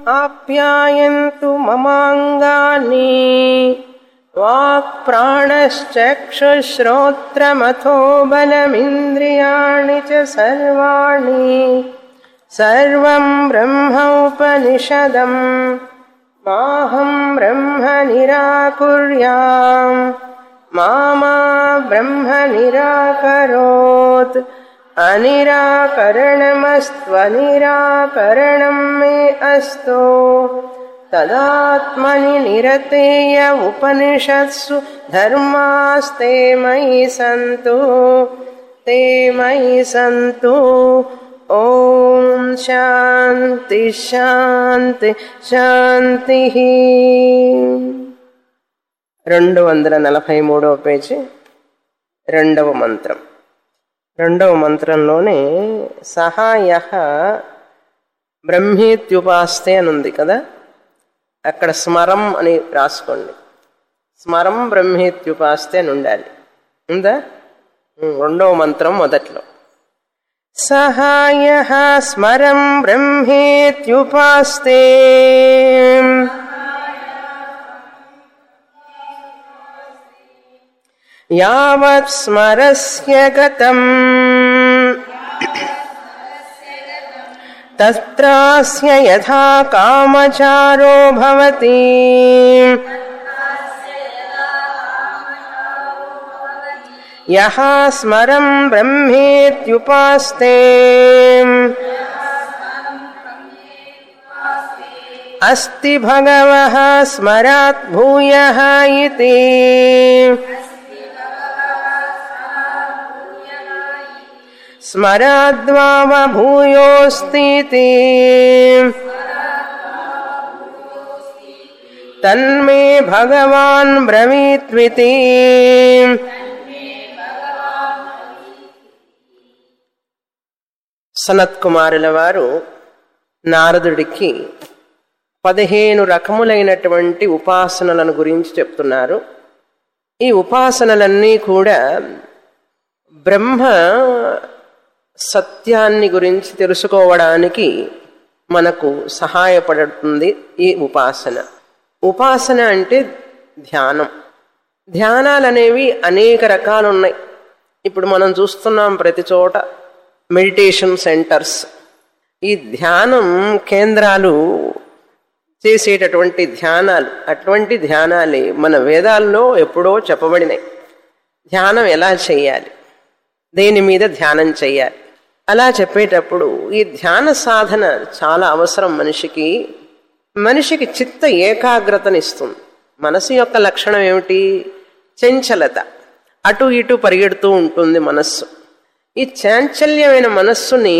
आप्यायन्तु ममाङ्गानि वाक्प्राणश्चक्षुश्रोत्रमथो बलमिन्द्रियाणि च सर्वाणि सर्वं ब्रह्मोपनिषदम् माहं ब्रह्म निराकुर्याम् मा मा ब्रह्म निराकरोत् अनिराकरणमस्त्वनिराकरणं मे अस्तु तदात्मनि निरतेय उपनिषत्सु धर्मास्ते मयि सन्तु ते मयि सन्तु ॐ शान्ति శాంతి శాంతి రెండు వందల నలభై మూడవ పేజీ రెండవ మంత్రం రెండవ మంత్రంలోనే సహాయ బ్రహ్మేత్యుపాస్తే అని ఉంది కదా అక్కడ స్మరం అని రాసుకోండి స్మరం బ్రహ్మేత్యుపాస్తే అని ఉండాలి ఉందా ఉం, రెండవ మంత్రం మొదట్లో సహాయ స్మరం బ్రహ్మేత్యుపాస్తే యావత్ స్మరస్య గతం తత్రాస్య యథా కామచారో భవతి యః స్మరం బ్రహ్మేత్యుపాస్తే అస్తి భగవः స్మరాత్ భూయः ఇతి స్మరాద్వావ భూయోస్తితి తన్మే భగవాన్ బ్రవీత్వితి సనత్ కుమారుల వారు నారదుడికి పదిహేను రకములైనటువంటి ఉపాసనలను గురించి చెప్తున్నారు ఈ ఉపాసనలన్నీ కూడా బ్రహ్మ సత్యాన్ని గురించి తెలుసుకోవడానికి మనకు సహాయపడుతుంది ఈ ఉపాసన ఉపాసన అంటే ధ్యానం ధ్యానాలు అనేవి అనేక రకాలు ఉన్నాయి ఇప్పుడు మనం చూస్తున్నాం ప్రతి చోట మెడిటేషన్ సెంటర్స్ ఈ ధ్యానం కేంద్రాలు చేసేటటువంటి ధ్యానాలు అటువంటి ధ్యానాలే మన వేదాల్లో ఎప్పుడో చెప్పబడినాయి ధ్యానం ఎలా చేయాలి దేని మీద ధ్యానం చేయాలి అలా చెప్పేటప్పుడు ఈ ధ్యాన సాధన చాలా అవసరం మనిషికి మనిషికి చిత్త ఏకాగ్రతనిస్తుంది మనసు యొక్క లక్షణం ఏమిటి చంచలత అటు ఇటు పరిగెడుతూ ఉంటుంది మనస్సు ఈ చాంచల్యమైన మనస్సుని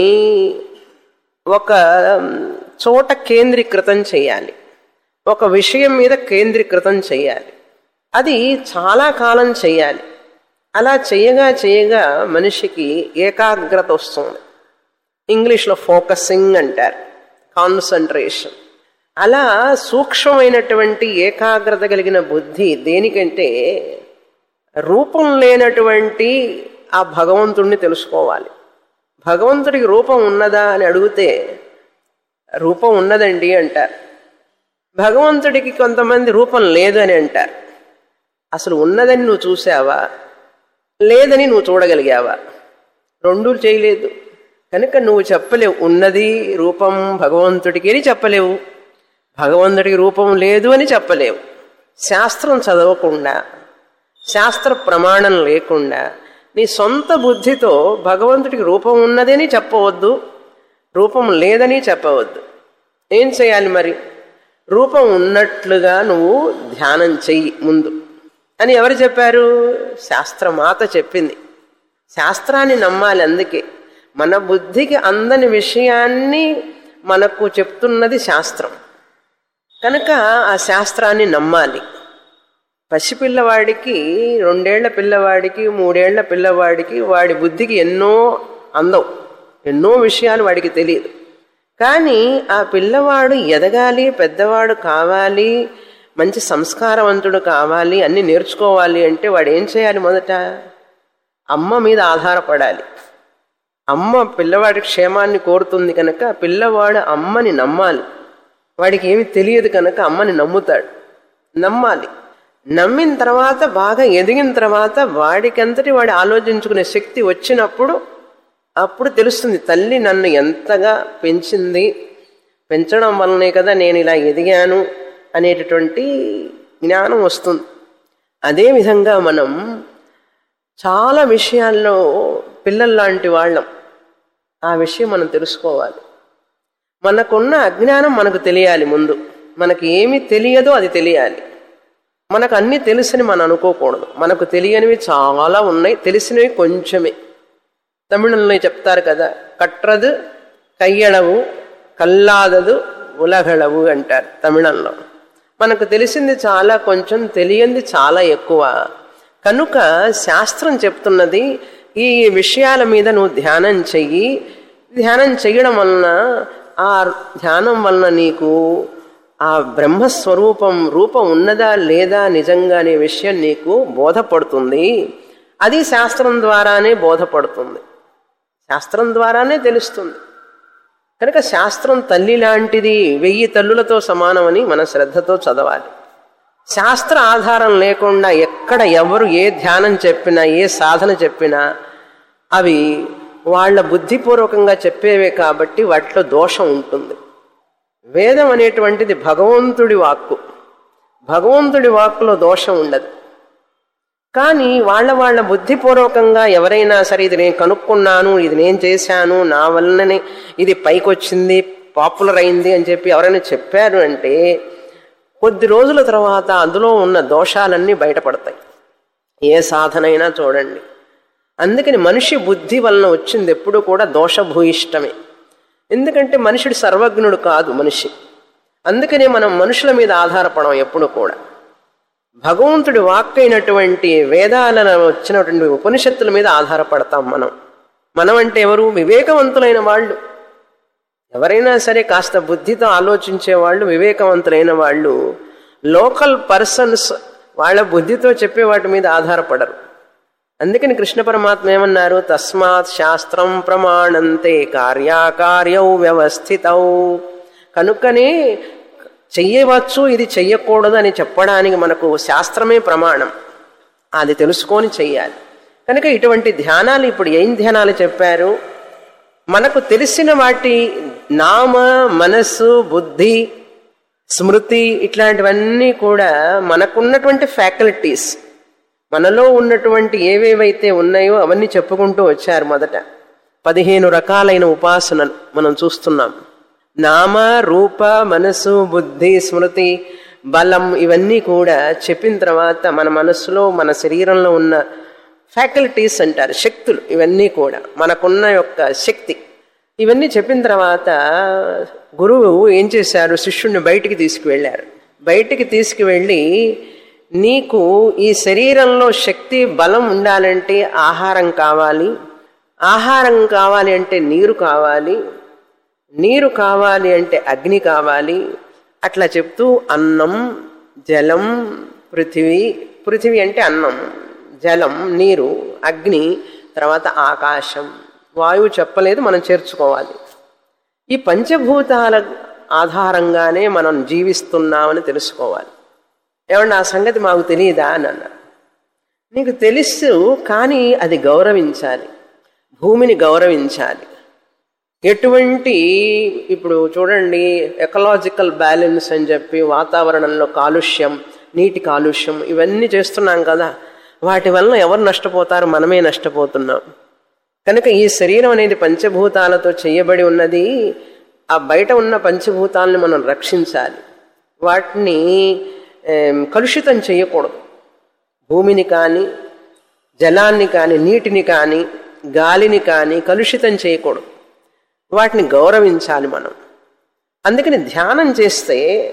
ఒక చోట కేంద్రీకృతం చేయాలి ఒక విషయం మీద కేంద్రీకృతం చేయాలి అది చాలా కాలం చేయాలి అలా చేయగా చేయగా మనిషికి ఏకాగ్రత వస్తుంది ఇంగ్లీష్లో ఫోకసింగ్ అంటారు కాన్సన్ట్రేషన్ అలా సూక్ష్మమైనటువంటి ఏకాగ్రత కలిగిన బుద్ధి దేనికంటే రూపం లేనటువంటి ఆ భగవంతుణ్ణి తెలుసుకోవాలి భగవంతుడికి రూపం ఉన్నదా అని అడిగితే రూపం ఉన్నదండి అంటారు భగవంతుడికి కొంతమంది రూపం లేదు అని అంటారు అసలు ఉన్నదని నువ్వు చూసావా లేదని నువ్వు చూడగలిగావా రెండూ చేయలేదు కనుక నువ్వు చెప్పలేవు ఉన్నది రూపం భగవంతుడికి అని చెప్పలేవు భగవంతుడికి రూపం లేదు అని చెప్పలేవు శాస్త్రం చదవకుండా శాస్త్ర ప్రమాణం లేకుండా నీ సొంత బుద్ధితో భగవంతుడికి రూపం ఉన్నదని చెప్పవద్దు రూపం లేదని చెప్పవద్దు ఏం చేయాలి మరి రూపం ఉన్నట్లుగా నువ్వు ధ్యానం చెయ్యి ముందు అని ఎవరు చెప్పారు శాస్త్రమాత చెప్పింది శాస్త్రాన్ని నమ్మాలి అందుకే మన బుద్ధికి అందని విషయాన్ని మనకు చెప్తున్నది శాస్త్రం కనుక ఆ శాస్త్రాన్ని నమ్మాలి పసిపిల్లవాడికి రెండేళ్ల పిల్లవాడికి మూడేళ్ల పిల్లవాడికి వాడి బుద్ధికి ఎన్నో అందం ఎన్నో విషయాలు వాడికి తెలియదు కానీ ఆ పిల్లవాడు ఎదగాలి పెద్దవాడు కావాలి మంచి సంస్కారవంతుడు కావాలి అన్ని నేర్చుకోవాలి అంటే వాడు ఏం చేయాలి మొదట అమ్మ మీద ఆధారపడాలి అమ్మ పిల్లవాడి క్షేమాన్ని కోరుతుంది కనుక పిల్లవాడు అమ్మని నమ్మాలి వాడికి ఏమి తెలియదు కనుక అమ్మని నమ్ముతాడు నమ్మాలి నమ్మిన తర్వాత బాగా ఎదిగిన తర్వాత వాడికంతటి వాడి ఆలోచించుకునే శక్తి వచ్చినప్పుడు అప్పుడు తెలుస్తుంది తల్లి నన్ను ఎంతగా పెంచింది పెంచడం వల్లనే కదా నేను ఇలా ఎదిగాను అనేటటువంటి జ్ఞానం వస్తుంది అదేవిధంగా మనం చాలా విషయాల్లో పిల్లల్లాంటి వాళ్ళం ఆ విషయం మనం తెలుసుకోవాలి మనకున్న అజ్ఞానం మనకు తెలియాలి ముందు మనకి ఏమి తెలియదో అది తెలియాలి మనకు అన్నీ తెలుసని మనం అనుకోకూడదు మనకు తెలియనివి చాలా ఉన్నాయి తెలిసినవి కొంచెమే తమిళంలో చెప్తారు కదా కట్రదు కయ్యడవు కల్లాదదు ఉలగళవు అంటారు తమిళంలో మనకు తెలిసింది చాలా కొంచెం తెలియంది చాలా ఎక్కువ కనుక శాస్త్రం చెప్తున్నది ఈ విషయాల మీద నువ్వు ధ్యానం చెయ్యి ధ్యానం చెయ్యడం వలన ఆ ధ్యానం వలన నీకు ఆ బ్రహ్మస్వరూపం రూపం ఉన్నదా లేదా నిజంగా అనే విషయం నీకు బోధపడుతుంది అది శాస్త్రం ద్వారానే బోధపడుతుంది శాస్త్రం ద్వారానే తెలుస్తుంది కనుక శాస్త్రం తల్లి లాంటిది వెయ్యి తల్లులతో సమానమని మన శ్రద్ధతో చదవాలి శాస్త్ర ఆధారం లేకుండా ఎక్కడ ఎవరు ఏ ధ్యానం చెప్పినా ఏ సాధన చెప్పినా అవి వాళ్ళ బుద్ధిపూర్వకంగా చెప్పేవే కాబట్టి వాటిలో దోషం ఉంటుంది వేదం అనేటువంటిది భగవంతుడి వాక్కు భగవంతుడి వాక్కులో దోషం ఉండదు కానీ వాళ్ళ వాళ్ళ బుద్ధిపూర్వకంగా ఎవరైనా సరే ఇది నేను కనుక్కున్నాను ఇది నేను చేశాను నా వల్లనే ఇది పైకొచ్చింది పాపులర్ అయింది అని చెప్పి ఎవరైనా చెప్పారు అంటే కొద్ది రోజుల తర్వాత అందులో ఉన్న దోషాలన్నీ బయటపడతాయి ఏ సాధనైనా చూడండి అందుకని మనిషి బుద్ధి వలన వచ్చింది ఎప్పుడు కూడా దోషభూయిష్టమే ఎందుకంటే మనుషుడు సర్వజ్ఞుడు కాదు మనిషి అందుకనే మనం మనుషుల మీద ఆధారపడం ఎప్పుడు కూడా భగవంతుడి వాక్కైనటువంటి వేదాలలో వచ్చినటువంటి ఉపనిషత్తుల మీద ఆధారపడతాం మనం మనం అంటే ఎవరు వివేకవంతులైన వాళ్ళు ఎవరైనా సరే కాస్త బుద్ధితో ఆలోచించే వాళ్ళు వివేకవంతులైన వాళ్ళు లోకల్ పర్సన్స్ వాళ్ళ బుద్ధితో చెప్పే వాటి మీద ఆధారపడరు అందుకని కృష్ణ పరమాత్మ ఏమన్నారు తస్మాత్ శాస్త్రం ప్రమాణంతే కార్యాకార్యౌ వ్యవస్థితౌ కనుకనే చెయ్యవచ్చు ఇది చెయ్యకూడదు అని చెప్పడానికి మనకు శాస్త్రమే ప్రమాణం అది తెలుసుకొని చెయ్యాలి కనుక ఇటువంటి ధ్యానాలు ఇప్పుడు ఏం ధ్యానాలు చెప్పారు మనకు తెలిసిన వాటి నామ మనస్సు బుద్ధి స్మృతి ఇట్లాంటివన్నీ కూడా మనకున్నటువంటి ఫ్యాకల్టీస్ మనలో ఉన్నటువంటి ఏవేవైతే ఉన్నాయో అవన్నీ చెప్పుకుంటూ వచ్చారు మొదట పదిహేను రకాలైన ఉపాసనలు మనం చూస్తున్నాం నామ రూప మనసు బుద్ధి స్మృతి బలం ఇవన్నీ కూడా చెప్పిన తర్వాత మన మనస్సులో మన శరీరంలో ఉన్న ఫ్యాకల్టీస్ అంటారు శక్తులు ఇవన్నీ కూడా మనకున్న యొక్క శక్తి ఇవన్నీ చెప్పిన తర్వాత గురువు ఏం చేశారు శిష్యుడిని బయటికి తీసుకువెళ్ళారు బయటికి తీసుకువెళ్ళి నీకు ఈ శరీరంలో శక్తి బలం ఉండాలంటే ఆహారం కావాలి ఆహారం కావాలి అంటే నీరు కావాలి నీరు కావాలి అంటే అగ్ని కావాలి అట్లా చెప్తూ అన్నం జలం పృథివీ పృథివీ అంటే అన్నం జలం నీరు అగ్ని తర్వాత ఆకాశం వాయువు చెప్పలేదు మనం చేర్చుకోవాలి ఈ పంచభూతాల ఆధారంగానే మనం జీవిస్తున్నామని తెలుసుకోవాలి ఏమన్నా ఆ సంగతి మాకు తెలియదా అని అన్నారు నీకు తెలుసు కానీ అది గౌరవించాలి భూమిని గౌరవించాలి ఎటువంటి ఇప్పుడు చూడండి ఎకలాజికల్ బ్యాలెన్స్ అని చెప్పి వాతావరణంలో కాలుష్యం నీటి కాలుష్యం ఇవన్నీ చేస్తున్నాం కదా వాటి వలన ఎవరు నష్టపోతారు మనమే నష్టపోతున్నాం కనుక ఈ శరీరం అనేది పంచభూతాలతో చేయబడి ఉన్నది ఆ బయట ఉన్న పంచభూతాలను మనం రక్షించాలి వాటిని కలుషితం చేయకూడదు భూమిని కానీ జలాన్ని కానీ నీటిని కానీ గాలిని కానీ కలుషితం చేయకూడదు వాటిని గౌరవించాలి మనం అందుకని ధ్యానం చేస్తే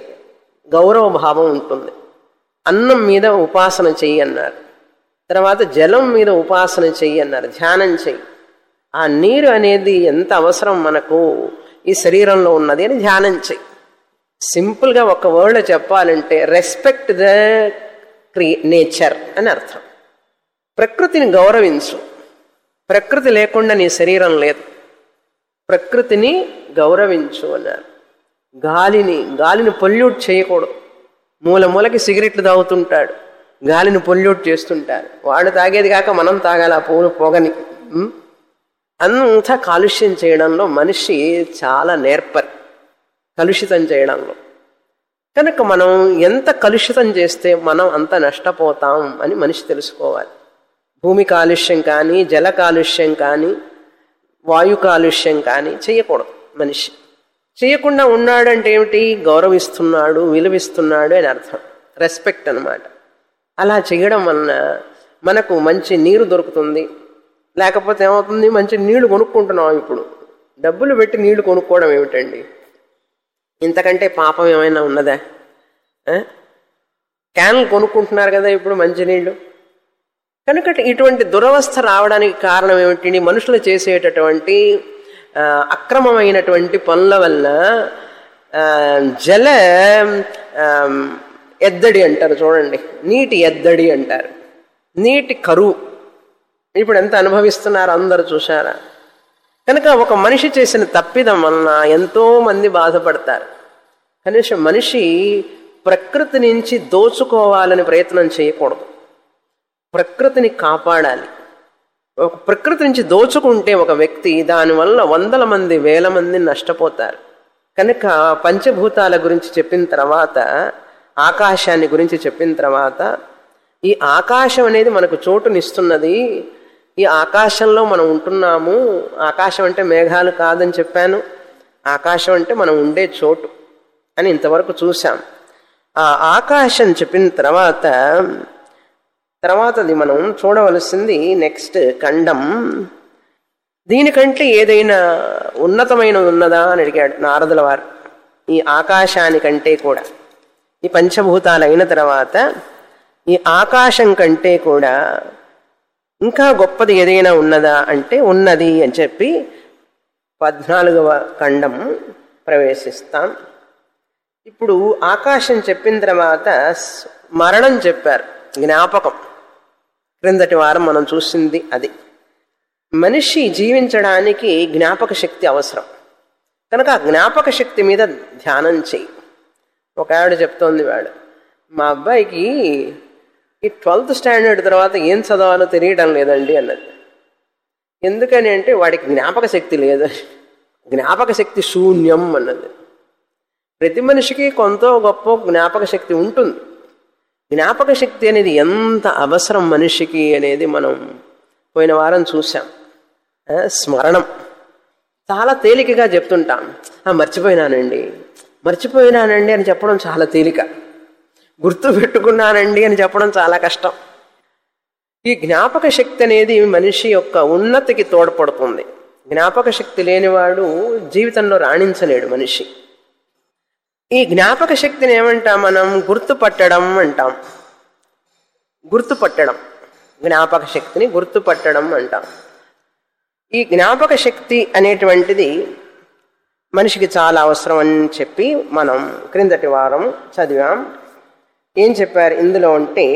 గౌరవ భావం ఉంటుంది అన్నం మీద ఉపాసన చెయ్యి అన్నారు తర్వాత జలం మీద ఉపాసన చెయ్యి అన్నారు ధ్యానం చెయ్యి ఆ నీరు అనేది ఎంత అవసరం మనకు ఈ శరీరంలో ఉన్నది అని ధ్యానం చెయ్యి సింపుల్గా ఒక వర్డ్ చెప్పాలంటే రెస్పెక్ట్ ద క్రి నేచర్ అని అర్థం ప్రకృతిని గౌరవించు ప్రకృతి లేకుండా నీ శరీరం లేదు ప్రకృతిని గౌరవించు అన్నారు గాలిని గాలిని పొల్యూట్ చేయకూడదు మూల మూలకి సిగరెట్లు తాగుతుంటాడు గాలిని పొల్యూట్ చేస్తుంటారు వాడు తాగేది కాక మనం తాగాలి ఆ పూలు పొగని ఉం? అంతా కాలుష్యం చేయడంలో మనిషి చాలా నేర్పరి కలుషితం చేయడంలో కనుక మనం ఎంత కలుషితం చేస్తే మనం అంత నష్టపోతాం అని మనిషి తెలుసుకోవాలి భూమి కాలుష్యం కానీ జల కాలుష్యం కానీ వాయు కాలుష్యం కానీ చేయకూడదు మనిషి చేయకుండా ఉన్నాడంటే ఏమిటి గౌరవిస్తున్నాడు విలువిస్తున్నాడు అని అర్థం రెస్పెక్ట్ అన్నమాట అలా చేయడం వలన మనకు మంచి నీరు దొరుకుతుంది లేకపోతే ఏమవుతుంది మంచి నీళ్లు కొనుక్కుంటున్నాం ఇప్పుడు డబ్బులు పెట్టి నీళ్లు కొనుక్కోవడం ఏమిటండి ఇంతకంటే పాపం ఏమైనా ఉన్నదా ఆ? క్యాన్లు కొనుక్కుంటున్నారు కదా ఇప్పుడు మంచినీళ్ళు కనుక ఇటువంటి దురవస్థ రావడానికి కారణం ఏమిటి మనుషులు చేసేటటువంటి ఆ, అక్రమమైనటువంటి పనుల వల్ల ఆ, జల ఆ, ఎద్దడి అంటారు చూడండి నీటి ఎద్దడి అంటారు నీటి కరువు ఇప్పుడు ఎంత అనుభవిస్తున్నారు అందరు చూశారా కనుక ఒక మనిషి చేసిన తప్పిదం వలన ఎంతో మంది బాధపడతారు కనీసం మనిషి ప్రకృతి నుంచి దోచుకోవాలని ప్రయత్నం చేయకూడదు ప్రకృతిని కాపాడాలి ఒక ప్రకృతి నుంచి దోచుకుంటే ఒక వ్యక్తి దానివల్ల వందల మంది వేల మంది నష్టపోతారు కనుక పంచభూతాల గురించి చెప్పిన తర్వాత ఆకాశాన్ని గురించి చెప్పిన తర్వాత ఈ ఆకాశం అనేది మనకు చోటునిస్తున్నది ఈ ఆకాశంలో మనం ఉంటున్నాము ఆకాశం అంటే మేఘాలు కాదని చెప్పాను ఆకాశం అంటే మనం ఉండే చోటు అని ఇంతవరకు చూసాం ఆ ఆకాశం చెప్పిన తర్వాత తర్వాతది మనం చూడవలసింది నెక్స్ట్ ఖండం దీనికంటే ఏదైనా ఉన్నతమైన ఉన్నదా అని అడిగాడు నారదుల వారు ఈ ఆకాశానికంటే కూడా ఈ పంచభూతాలు అయిన తర్వాత ఈ ఆకాశం కంటే కూడా ఇంకా గొప్పది ఏదైనా ఉన్నదా అంటే ఉన్నది అని చెప్పి పద్నాలుగవ ఖండం ప్రవేశిస్తాం ఇప్పుడు ఆకాశం చెప్పిన తర్వాత మరణం చెప్పారు జ్ఞాపకం క్రిందటి వారం మనం చూసింది అది మనిషి జీవించడానికి జ్ఞాపక శక్తి అవసరం కనుక ఆ జ్ఞాపక శక్తి మీద ధ్యానం చెయ్యి ఒక ఆవిడ చెప్తోంది వాడు మా అబ్బాయికి ఈ ట్వెల్త్ స్టాండర్డ్ తర్వాత ఏం చదవాలో తెలియడం లేదండి అన్నది ఎందుకని అంటే వాడికి జ్ఞాపక శక్తి లేదు జ్ఞాపక శక్తి శూన్యం అన్నది ప్రతి మనిషికి కొంత గొప్ప జ్ఞాపక శక్తి ఉంటుంది జ్ఞాపక శక్తి అనేది ఎంత అవసరం మనిషికి అనేది మనం పోయిన వారం చూసాం ఆ, స్మరణం చాలా తేలికగా చెప్తుంటాం "ఆ, మర్చిపోయినానండి మర్చిపోయినానండి అని చెప్పడం చాలా తేలిక గుర్తు పెట్టుకున్నానండి అని చెప్పడం చాలా కష్టం ఈ జ్ఞాపక శక్తి అనేది మనిషి యొక్క ఉన్నతికి తోడ్పడుతుంది జ్ఞాపక శక్తి లేనివాడు జీవితంలో రాణించలేడు మనిషి ఈ జ్ఞాపక శక్తిని ఏమంటాం మనం గుర్తుపట్టడం అంటాం గుర్తుపట్టడం జ్ఞాపక శక్తిని గుర్తుపట్టడం అంటాం ఈ జ్ఞాపక శక్తి అనేటువంటిది మనిషికి చాలా అవసరం అని చెప్పి మనం క్రిందటి వారం చదివాం ఏం చెప్పారు ఇందులో అంటే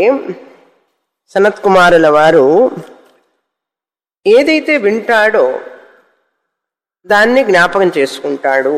సనత్ కుమారుల వారు ఏదైతే వింటాడో దాన్ని జ్ఞాపకం చేసుకుంటాడు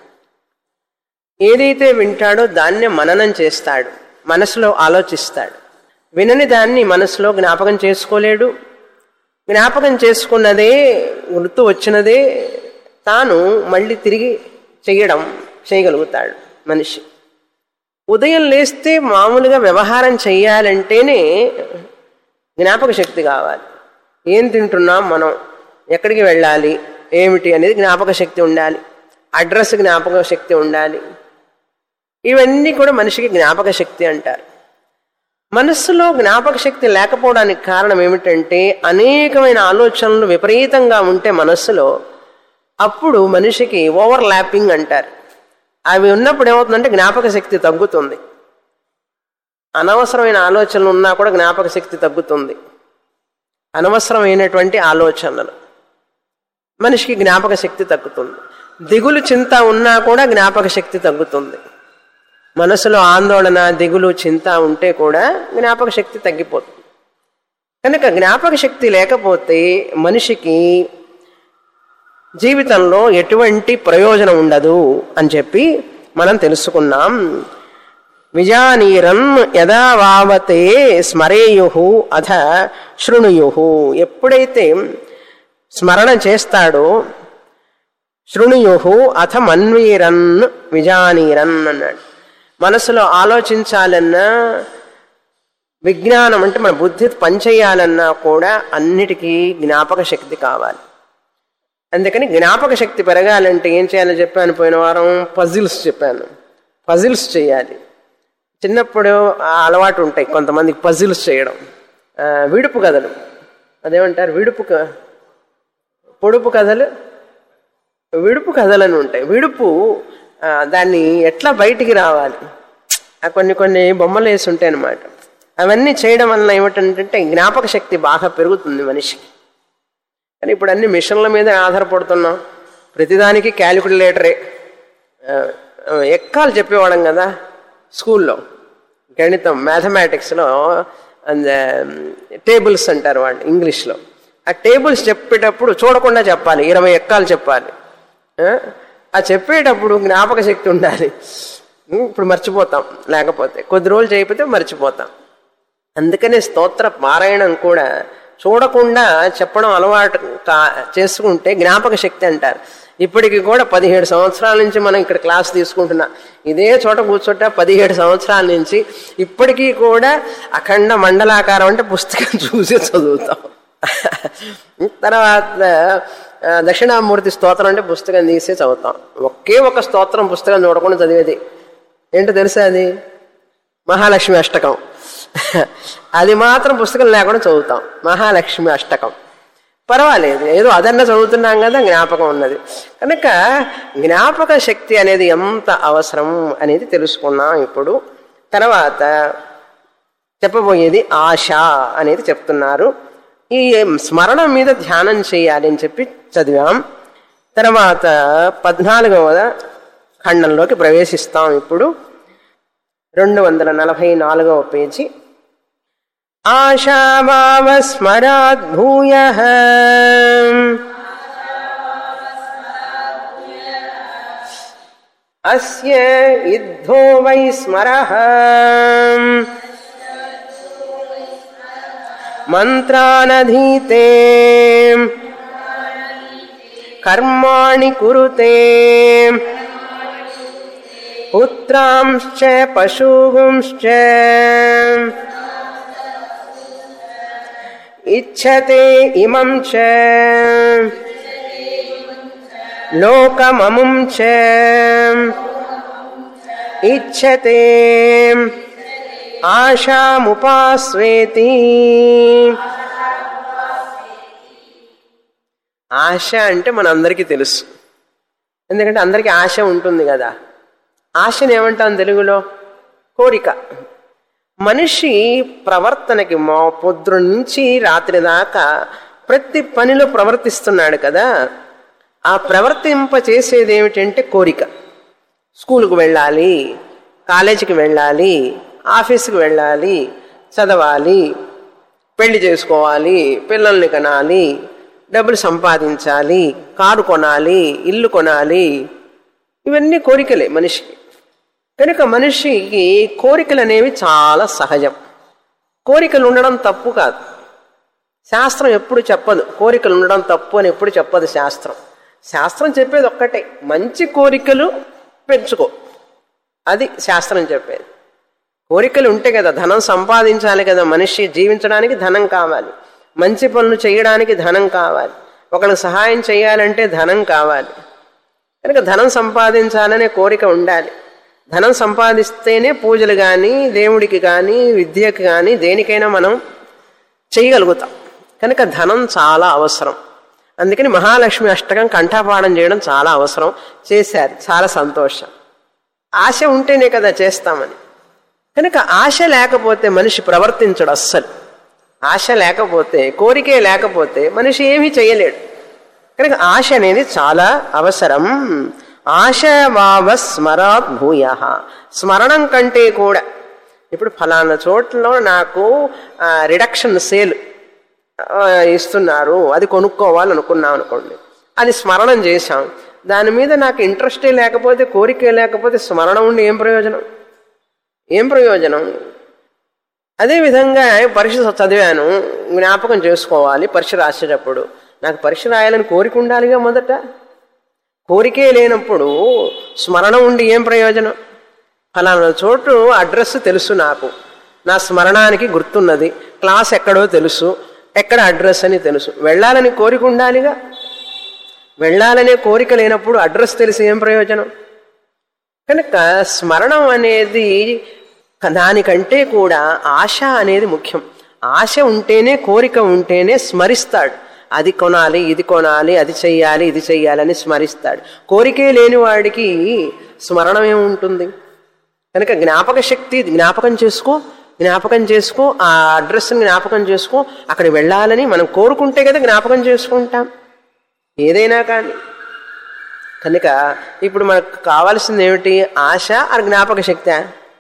ఏదైతే వింటాడో దాన్నే మననం చేస్తాడు మనసులో ఆలోచిస్తాడు వినని దాన్ని మనసులో జ్ఞాపకం చేసుకోలేడు జ్ఞాపకం చేసుకున్నదే గుర్తు వచ్చినదే తాను మళ్ళీ తిరిగి చేయడం చేయగలుగుతాడు మనిషి ఉదయం లేస్తే మామూలుగా వ్యవహారం చెయ్యాలంటేనే జ్ఞాపక శక్తి కావాలి ఏం తింటున్నాం మనం ఎక్కడికి వెళ్ళాలి ఏమిటి అనేది జ్ఞాపక శక్తి ఉండాలి అడ్రస్ జ్ఞాపక శక్తి ఉండాలి ఇవన్నీ కూడా మనిషికి జ్ఞాపక శక్తి అంటారు మనస్సులో జ్ఞాపక శక్తి లేకపోవడానికి కారణం ఏమిటంటే అనేకమైన ఆలోచనలు విపరీతంగా ఉంటే మనస్సులో అప్పుడు మనిషికి ఓవర్ ల్యాపింగ్ అంటారు అవి ఉన్నప్పుడు ఏమవుతుందంటే జ్ఞాపక శక్తి తగ్గుతుంది అనవసరమైన ఆలోచనలు ఉన్నా కూడా జ్ఞాపక శక్తి తగ్గుతుంది అనవసరమైనటువంటి ఆలోచనలు మనిషికి జ్ఞాపక శక్తి తగ్గుతుంది దిగులు చింత ఉన్నా కూడా జ్ఞాపక శక్తి తగ్గుతుంది మనసులో ఆందోళన దిగులు చింత ఉంటే కూడా జ్ఞాపక శక్తి తగ్గిపోతుంది కనుక జ్ఞాపక శక్తి లేకపోతే మనిషికి జీవితంలో ఎటువంటి ప్రయోజనం ఉండదు అని చెప్పి మనం తెలుసుకున్నాం విజానీరన్ యదా వావతే స్మరేయు అథ శృణుయు ఎప్పుడైతే స్మరణ చేస్తాడో శృణుయు అథ మన్వీరన్ విజానీరన్ అన్నాడు మనసులో ఆలోచించాలన్నా విజ్ఞానం అంటే మన బుద్ధి పనిచేయాలన్నా కూడా అన్నిటికీ జ్ఞాపక శక్తి కావాలి అందుకని జ్ఞాపక శక్తి పెరగాలంటే ఏం చేయాలో చెప్పాను పోయిన వారం పజిల్స్ చెప్పాను పజిల్స్ చేయాలి చిన్నప్పుడు ఆ అలవాటు ఉంటాయి కొంతమందికి పజిల్స్ చేయడం ఆ, విడుపు కథలు అదేమంటారు విడుపు క- పొడుపు కథలు విడుపు కథలని ఉంటాయి విడుపు ఆ, దాన్ని ఎట్లా బయటికి రావాలి ఆ కొన్ని కొన్ని బొమ్మలు వేసి ఉంటాయి అన్నమాట అవన్నీ చేయడం వల్ల ఏమిటంటే జ్ఞాపక శక్తి బాగా పెరుగుతుంది మనిషికి కానీ ఇప్పుడు అన్ని మిషన్ల మీద ఆధారపడుతున్నాం ప్రతిదానికి క్యాలిక్యులేటరే ఆ, ఆ, ఎక్కాలు చెప్పేవాళ్ళం కదా స్కూల్లో గణితం మ్యాథమెటిక్స్లో అండ్ టేబుల్స్ అంటారు వాళ్ళు ఇంగ్లీష్లో ఆ టేబుల్స్ చెప్పేటప్పుడు చూడకుండా చెప్పాలి ఇరవై ఎక్కాలు చెప్పాలి ఆ? ఆ చెప్పేటప్పుడు జ్ఞాపక శక్తి ఉండాలి ఇప్పుడు మర్చిపోతాం లేకపోతే కొద్ది రోజులు చేయకపోతే మర్చిపోతాం అందుకనే స్తోత్ర పారాయణం కూడా చూడకుండా చెప్పడం అలవాటు కా చేసుకుంటే జ్ఞాపక శక్తి అంటారు ఇప్పటికి కూడా పదిహేడు సంవత్సరాల నుంచి మనం ఇక్కడ క్లాస్ తీసుకుంటున్నా ఇదే చోట కూర్చోట పదిహేడు సంవత్సరాల నుంచి ఇప్పటికీ కూడా అఖండ మండలాకారం అంటే పుస్తకం చూసి చదువుతాం తర్వాత ఆ, దక్షిణామూర్తి స్తోత్రం అంటే పుస్తకం తీసి చదువుతాం ఒకే ఒక స్తోత్రం పుస్తకం చూడకుండా చదివేది ఏంటో తెలుసా అది మహాలక్ష్మి అష్టకం అది మాత్రం పుస్తకం లేకుండా చదువుతాం మహాలక్ష్మి అష్టకం పర్వాలేదు ఏదో అదన్నా చదువుతున్నాం కదా జ్ఞాపకం ఉన్నది కనుక జ్ఞాపక శక్తి అనేది ఎంత అవసరం అనేది తెలుసుకున్నాం ఇప్పుడు తర్వాత చెప్పబోయేది ఆశ అనేది చెప్తున్నారు ఈ స్మరణ మీద ధ్యానం చేయాలి అని చెప్పి చదివాం తర్వాత పద్నాలుగవ ఖండంలోకి ప్రవేశిస్తాం ఇప్పుడు రెండు వందల నలభై నాలుగవ పేజీ ఆశాభావ స్మరాత్ భూయ అస్య ఇద్ధో వై స్మరః మంత్రానధీతే కర్మాణి కురుతే పుత్రాంశ్చ పశూగుంశ్చ ఇచ్చతే ఇమం చ లోకమముం చ ఇచ్చతే ఆశాముపాస్వేతి ఆశ అంటే మనందరికీ తెలుసు ఎందుకంటే అందరికీ ఆశ ఉంటుంది కదా ఆశని ఏమంటాం తెలుగులో కోరిక మనిషి ప్రవర్తనకి మా పొద్దు నుంచి రాత్రి దాకా ప్రతి పనిలో ప్రవర్తిస్తున్నాడు కదా ఆ ప్రవర్తింప చేసేది ఏమిటంటే కోరిక స్కూల్కి వెళ్ళాలి కాలేజీకి వెళ్ళాలి ఆఫీస్కి వెళ్ళాలి చదవాలి పెళ్లి చేసుకోవాలి పిల్లల్ని కనాలి డబ్బులు సంపాదించాలి కారు కొనాలి ఇల్లు కొనాలి ఇవన్నీ కోరికలే మనిషికి కనుక మనిషికి కోరికలు అనేవి చాలా సహజం కోరికలు ఉండడం తప్పు కాదు శాస్త్రం ఎప్పుడు చెప్పదు కోరికలు ఉండడం తప్పు అని ఎప్పుడు చెప్పదు శాస్త్రం శాస్త్రం చెప్పేది ఒక్కటే మంచి కోరికలు పెంచుకో అది శాస్త్రం చెప్పేది కోరికలు ఉంటే కదా ధనం సంపాదించాలి కదా మనిషి జీవించడానికి ధనం కావాలి మంచి పనులు చేయడానికి ధనం కావాలి ఒకరికి సహాయం చేయాలంటే ధనం కావాలి కనుక ధనం సంపాదించాలనే కోరిక ఉండాలి ధనం సంపాదిస్తేనే పూజలు కానీ దేవుడికి కానీ విద్యకి కానీ దేనికైనా మనం చేయగలుగుతాం కనుక ధనం చాలా అవసరం అందుకని మహాలక్ష్మి అష్టకం కంఠపాఠం చేయడం చాలా అవసరం చేశారు చాలా సంతోషం ఆశ ఉంటేనే కదా చేస్తామని కనుక ఆశ లేకపోతే మనిషి ప్రవర్తించడు అస్సలు ఆశ లేకపోతే కోరికే లేకపోతే మనిషి ఏమీ చేయలేడు కనుక ఆశ అనేది చాలా అవసరం ఆశ వావ స్మరాత్ భూయ స్మరణం కంటే కూడా ఇప్పుడు ఫలానా చోట్లలో నాకు రిడక్షన్ సేల్ ఇస్తున్నారు అది కొనుక్కోవాలనుకున్నాం అనుకోండి అది స్మరణం చేశాం దాని మీద నాకు ఇంట్రెస్టే లేకపోతే కోరికే లేకపోతే స్మరణ ఉండి ఏం ప్రయోజనం ఏం ప్రయోజనం అదేవిధంగా పరీక్ష చదివాను జ్ఞాపకం చేసుకోవాలి పరీక్ష రాసేటప్పుడు నాకు పరీక్ష రాయాలని కోరిక ఉండాలిగా మొదట కోరికే లేనప్పుడు స్మరణ ఉండి ఏం ప్రయోజనం ఫలానా చోటు అడ్రస్ తెలుసు నాకు నా స్మరణానికి గుర్తున్నది క్లాస్ ఎక్కడో తెలుసు ఎక్కడ అడ్రస్ అని తెలుసు వెళ్ళాలని కోరిక ఉండాలిగా వెళ్ళాలనే కోరిక లేనప్పుడు అడ్రస్ తెలిసి ఏం ప్రయోజనం కనుక స్మరణం అనేది దానికంటే కూడా ఆశ అనేది ముఖ్యం ఆశ ఉంటేనే కోరిక ఉంటేనే స్మరిస్తాడు అది కొనాలి ఇది కొనాలి అది చెయ్యాలి ఇది చెయ్యాలని స్మరిస్తాడు కోరికే లేని వాడికి స్మరణం ఏముంటుంది కనుక జ్ఞాపక శక్తి జ్ఞాపకం చేసుకో జ్ఞాపకం చేసుకో ఆ అడ్రస్ని జ్ఞాపకం చేసుకో అక్కడ వెళ్ళాలని మనం కోరుకుంటే కదా జ్ఞాపకం చేసుకుంటాం ఏదైనా కానీ కనుక ఇప్పుడు మనకు కావాల్సింది ఏమిటి ఆశ అది జ్ఞాపక శక్తి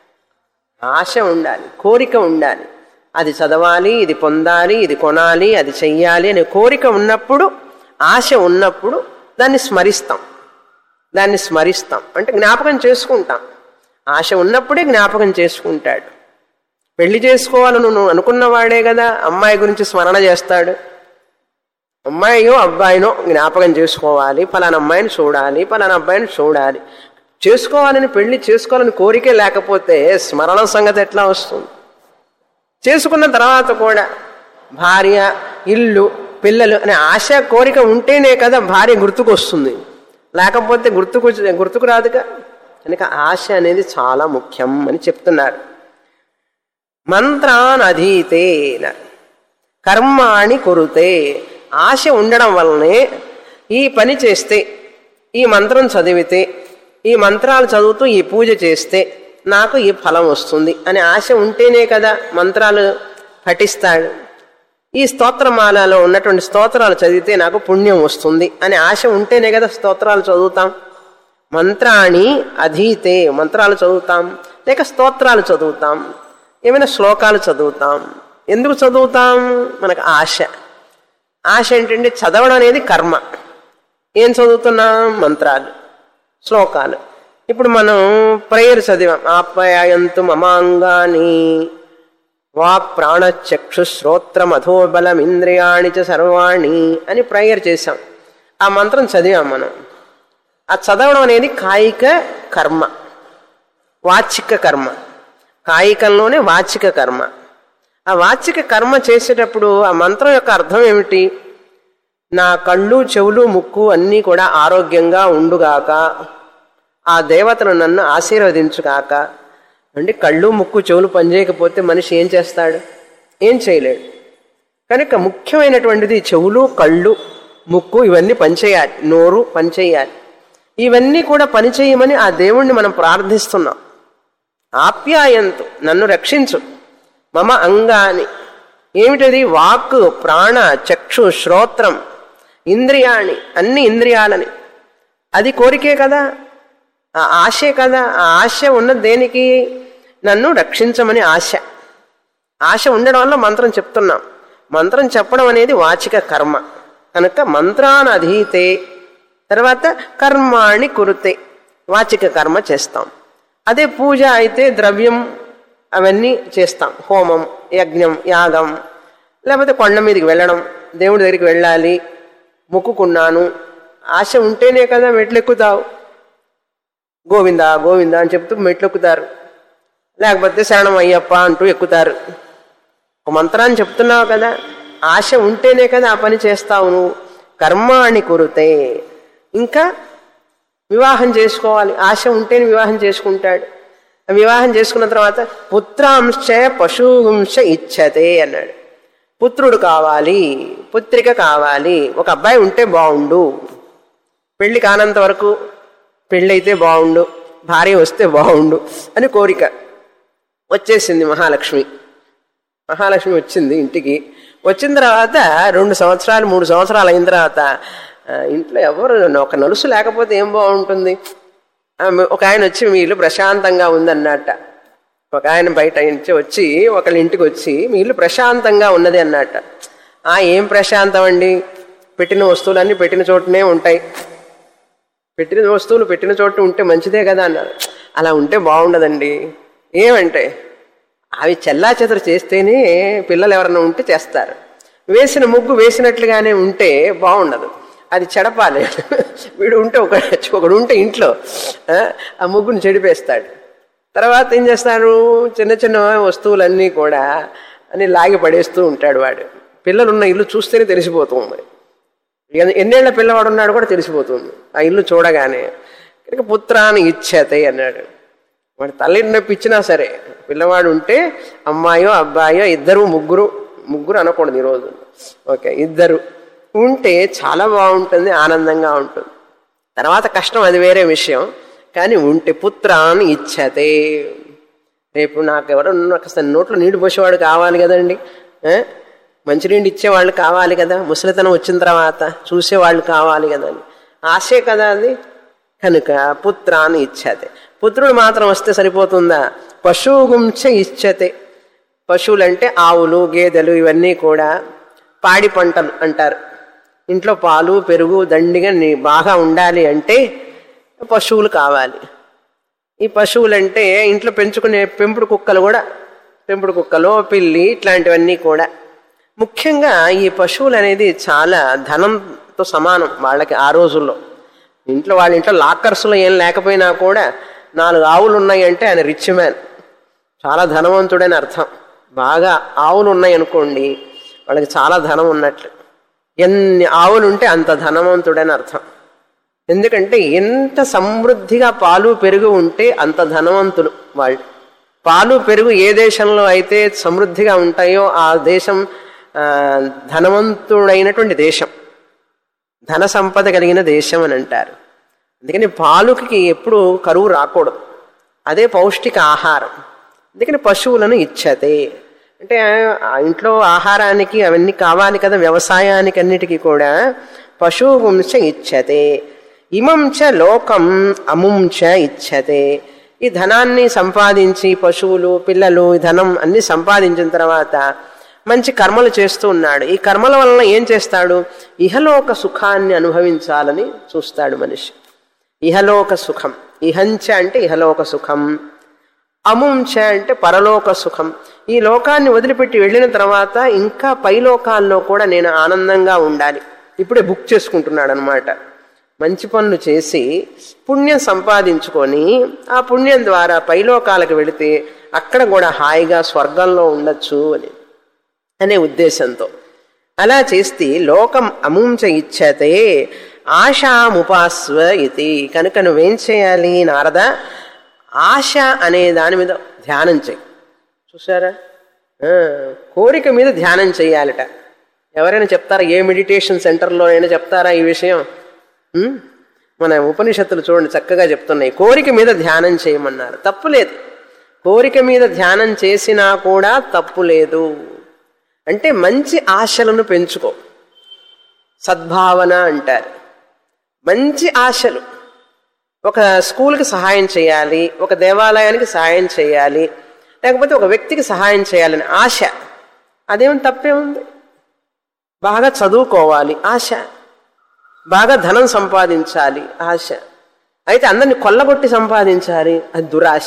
ఆశ ఉండాలి కోరిక ఉండాలి అది చదవాలి ఇది పొందాలి ఇది కొనాలి అది చెయ్యాలి అనే కోరిక ఉన్నప్పుడు ఆశ ఉన్నప్పుడు దాన్ని స్మరిస్తాం దాన్ని స్మరిస్తాం అంటే జ్ఞాపకం చేసుకుంటాం ఆశ ఉన్నప్పుడే జ్ఞాపకం చేసుకుంటాడు పెళ్లి చేసుకోవాలని నువ్వు అనుకున్నవాడే కదా అమ్మాయి గురించి స్మరణ చేస్తాడు అమ్మాయియో అబ్బాయినో జ్ఞాపకం చేసుకోవాలి ఫలానా అమ్మాయిని చూడాలి ఫలానా అబ్బాయిని చూడాలి చేసుకోవాలని పెళ్లి చేసుకోవాలని కోరికే లేకపోతే స్మరణ సంగతి ఎట్లా వస్తుంది చేసుకున్న తర్వాత కూడా భార్య ఇల్లు పిల్లలు అనే ఆశ కోరిక ఉంటేనే కదా భార్య గుర్తుకు వస్తుంది లేకపోతే గుర్తుకు గుర్తుకు రాదుగా కనుక ఆశ అనేది చాలా ముఖ్యం అని చెప్తున్నారు మంత్రాన్ అధీతేన కర్మాణి కురుతే ఆశ ఉండడం వల్లనే ఈ పని చేస్తే ఈ మంత్రం చదివితే ఈ మంత్రాలు చదువుతూ ఈ పూజ చేస్తే నాకు ఈ ఫలం వస్తుంది అనే ఆశ ఉంటేనే కదా మంత్రాలు పఠిస్తాడు ఈ స్తోత్రమాలలో ఉన్నటువంటి స్తోత్రాలు చదివితే నాకు పుణ్యం వస్తుంది అనే ఆశ ఉంటేనే కదా స్తోత్రాలు చదువుతాం మంత్రాన్ని అధీతే మంత్రాలు చదువుతాం లేక స్తోత్రాలు చదువుతాం ఏమైనా శ్లోకాలు చదువుతాం ఎందుకు చదువుతాం మనకు ఆశ ఆశ ఏంటంటే చదవడం అనేది కర్మ ఏం చదువుతున్నాం మంత్రాలు శ్లోకాలు ఇప్పుడు మనం ప్రేయర్ చదివాం ఆప్యాయంతు మమాంగాని వాక్ ప్రాణచక్షు శ్రోత్ర మధోబలం ఇంద్రియాణి చ సర్వాణి అని ప్రేయర్ చేశాం ఆ మంత్రం చదివాం మనం ఆ చదవడం అనేది కాయిక కర్మ వాచిక కర్మ కాయికంలోనే వాచిక కర్మ ఆ వాచిక కర్మ చేసేటప్పుడు ఆ మంత్రం యొక్క అర్థం ఏమిటి నా కళ్ళు చెవులు ముక్కు అన్నీ కూడా ఆరోగ్యంగా ఉండుగాక ఆ దేవతను నన్ను ఆశీర్వదించుగాక అంటే కళ్ళు ముక్కు చెవులు పనిచేయకపోతే మనిషి ఏం చేస్తాడు ఏం చేయలేడు కనుక ముఖ్యమైనటువంటిది చెవులు కళ్ళు ముక్కు ఇవన్నీ పనిచేయాలి నోరు పనిచేయాలి ఇవన్నీ కూడా పనిచేయమని ఆ దేవుణ్ణి మనం ప్రార్థిస్తున్నాం ఆప్యాయంతు నన్ను రక్షించు మమ అంగాని ఏమిటది వాక్కు ప్రాణ చక్షు శ్రోత్రం ఇంద్రియాణి అన్ని ఇంద్రియాలని అది కోరికే కదా ఆ ఆశే కదా ఆ ఆశ ఉన్నది దేనికి నన్ను రక్షించమని ఆశ ఆశ ఉండడం వల్ల మంత్రం చెప్తున్నాం మంత్రం చెప్పడం అనేది వాచిక కర్మ కనుక మంత్రాన్ని అధీతే తర్వాత కర్మాణి కురుతే వాచిక కర్మ చేస్తాం అదే పూజ అయితే ద్రవ్యం అవన్నీ చేస్తాం హోమం యజ్ఞం యాగం లేకపోతే కొండ మీదకి వెళ్ళడం దేవుడి దగ్గరికి వెళ్ళాలి మొక్కుకున్నాను ఆశ ఉంటేనే కదా మెట్లెక్కుతావు గోవింద గోవింద అని చెప్తూ మెట్లెక్కుతారు లేకపోతే శరణం అయ్యప్ప అంటూ ఎక్కుతారు ఒక మంత్రాన్ని చెప్తున్నావు కదా ఆశ ఉంటేనే కదా ఆ పని చేస్తావు నువ్వు కర్మాణి కురుతే ఇంకా వివాహం చేసుకోవాలి ఆశ ఉంటేనే వివాహం చేసుకుంటాడు వివాహం చేసుకున్న తర్వాత పుత్రాంశ పశువంశ ఇచ్చతే అన్నాడు పుత్రుడు కావాలి పుత్రిక కావాలి ఒక అబ్బాయి ఉంటే బాగుండు పెళ్లి కానంత వరకు పెళ్ళి అయితే బాగుండు భార్య వస్తే బాగుండు అని కోరిక వచ్చేసింది మహాలక్ష్మి మహాలక్ష్మి వచ్చింది ఇంటికి వచ్చిన తర్వాత రెండు సంవత్సరాలు మూడు సంవత్సరాలు అయిన తర్వాత ఆ, ఇంట్లో ఎవరు ఒక నలుసు లేకపోతే ఏం బాగుంటుంది ఆ, ఒక ఆయన వచ్చి మీ ఇల్లు ప్రశాంతంగా ఉందన్నట్ట ఒక ఆయన బయట నుంచి వచ్చి ఒకళ్ళ ఇంటికి వచ్చి మీ ఇల్లు ప్రశాంతంగా ఉన్నది అన్నట్ట ఆ ఏం ప్రశాంతం అండి పెట్టిన వస్తువులన్నీ పెట్టిన చోటనే ఉంటాయి పెట్టిన వస్తువులు పెట్టిన చోట ఉంటే మంచిదే కదా అన్నారు అలా ఉంటే బాగుండదండి ఏమంటే అవి చెల్లా చెదరు చేస్తేనే పిల్లలు ఎవరైనా ఉంటే చేస్తారు వేసిన ముగ్గు వేసినట్లుగానే ఉంటే బాగుండదు అది చెడపాలి వీడు ఉంటే ఒక ఒకడు ఉంటే ఇంట్లో ఆ, ఆ ముగ్గుని చెడిపేస్తాడు తర్వాత ఏం చేస్తారు చిన్న చిన్న వస్తువులన్నీ కూడా అని లాగి పడేస్తూ ఉంటాడు వాడు పిల్లలు ఉన్న ఇల్లు చూస్తేనే తెలిసిపోతుంది ఎన్ని- ఎన్నేళ్ల పిల్లవాడు ఉన్నాడు కూడా తెలిసిపోతుంది ఆ ఇల్లు చూడగానే కనుక పుత్రాన్ని ఇచ్చేతే అన్నాడు వాడు తల్లిని నొప్పించినా సరే పిల్లవాడు ఉంటే అమ్మాయో అబ్బాయో ఇద్దరు ముగ్గురు ముగ్గురు అనకూడదు ఈరోజు ఓకే ఇద్దరు ఉంటే చాలా బాగుంటుంది ఆనందంగా ఉంటుంది తర్వాత కష్టం అది వేరే విషయం కానీ ఉంటే పుత్రాన్ని ఇచ్చతే రేపు నాకు ఎవరన్నా కాస్త నోట్లో నీళ్లు పోసేవాడు కావాలి కదండి ఆ? మంచినీళ్ళు ఇచ్చేవాళ్ళు కావాలి కదా ముసలితనం వచ్చిన తర్వాత చూసేవాళ్ళు కావాలి కదా అని ఆశే కదా అది కనుక పుత్రాన్ని ఇచ్చతే పుత్రుడు మాత్రం వస్తే సరిపోతుందా పశువుగుంచ ఇచ్చతే పశువులంటే ఆవులు గేదెలు ఇవన్నీ కూడా పాడి పంటలు అంటారు ఇంట్లో పాలు పెరుగు దండిగా నీ బాగా ఉండాలి అంటే పశువులు కావాలి ఈ పశువులంటే ఇంట్లో పెంచుకునే పెంపుడు కుక్కలు కూడా పెంపుడు కుక్కలు పిల్లి ఇట్లాంటివన్నీ కూడా ముఖ్యంగా ఈ పశువులు అనేది చాలా ధనంతో సమానం వాళ్ళకి ఆ రోజుల్లో ఇంట్లో వాళ్ళ ఇంట్లో లాకర్స్లో ఏం లేకపోయినా కూడా నాలుగు ఆవులు ఉన్నాయి అంటే ఆయన రిచ్ మ్యాన్ చాలా ధనవంతుడని అర్థం బాగా ఆవులు ఉన్నాయి అనుకోండి వాళ్ళకి చాలా ధనం ఉన్నట్లు ఎన్ని ఆవులు ఉంటే అంత ధనవంతుడని అర్థం ఎందుకంటే ఎంత సమృద్ధిగా పాలు పెరుగు ఉంటే అంత ధనవంతులు వాళ్ళు పాలు పెరుగు ఏ దేశంలో అయితే సమృద్ధిగా ఉంటాయో ఆ దేశం ఆ, ధనవంతుడైనటువంటి దేశం ధన సంపద కలిగిన దేశం అని అంటారు అందుకని పాలుకి ఎప్పుడు కరువు రాకూడదు అదే పౌష్టిక ఆహారం అందుకని పశువులను ఇచ్చతే అంటే ఆ ఇంట్లో ఆహారానికి అవన్నీ కావాలి కదా వ్యవసాయానికి అన్నిటికీ కూడా పశువు గుంశ ఇచ్చతే ఇమం చ లోకం అముం చ ఇచ్చతే ఈ ధనాన్ని సంపాదించి పశువులు పిల్లలు ఈ ధనం అన్ని సంపాదించిన తర్వాత మంచి కర్మలు చేస్తూ ఉన్నాడు ఈ కర్మల వలన ఏం చేస్తాడు ఇహలోక సుఖాన్ని అనుభవించాలని చూస్తాడు మనిషి ఇహలోక సుఖం ఇహంచ అంటే ఇహలోక సుఖం అముంచ అంటే పరలోక సుఖం ఈ లోకాన్ని వదిలిపెట్టి వెళ్ళిన తర్వాత ఇంకా పై లోకాల్లో కూడా నేను ఆనందంగా ఉండాలి ఇప్పుడే బుక్ చేసుకుంటున్నాడు అనమాట మంచి పనులు చేసి పుణ్యం సంపాదించుకొని ఆ పుణ్యం ద్వారా పైలోకాలకు వెళితే అక్కడ కూడా హాయిగా స్వర్గంలో ఉండొచ్చు అని అనే ఉద్దేశంతో అలా చేస్తే లోకం అముంచ ఇచ్చతే ఆశాముపాస్వ ఇది కనుక నువ్వేం చేయాలి నారద ఆశ అనే దాని మీద ధ్యానం చేయి చూసారా ఆ, కోరిక మీద ధ్యానం చేయాలట ఎవరైనా చెప్తారా ఏ మెడిటేషన్ సెంటర్లో అయినా చెప్తారా ఈ విషయం ఉం? మన ఉపనిషత్తులు చూడండి చక్కగా చెప్తున్నాయి కోరిక మీద ధ్యానం చేయమన్నారు తప్పు లేదు కోరిక మీద ధ్యానం చేసినా కూడా తప్పు లేదు అంటే మంచి ఆశలను పెంచుకో సద్భావన అంటారు మంచి ఆశలు ఒక స్కూల్కి సహాయం చేయాలి ఒక దేవాలయానికి సహాయం చేయాలి లేకపోతే ఒక వ్యక్తికి సహాయం చేయాలని ఆశ అదేం తప్పే ఉంది బాగా చదువుకోవాలి ఆశ బాగా ధనం సంపాదించాలి ఆశ అయితే అందరిని కొల్లగొట్టి సంపాదించాలి అది దురాశ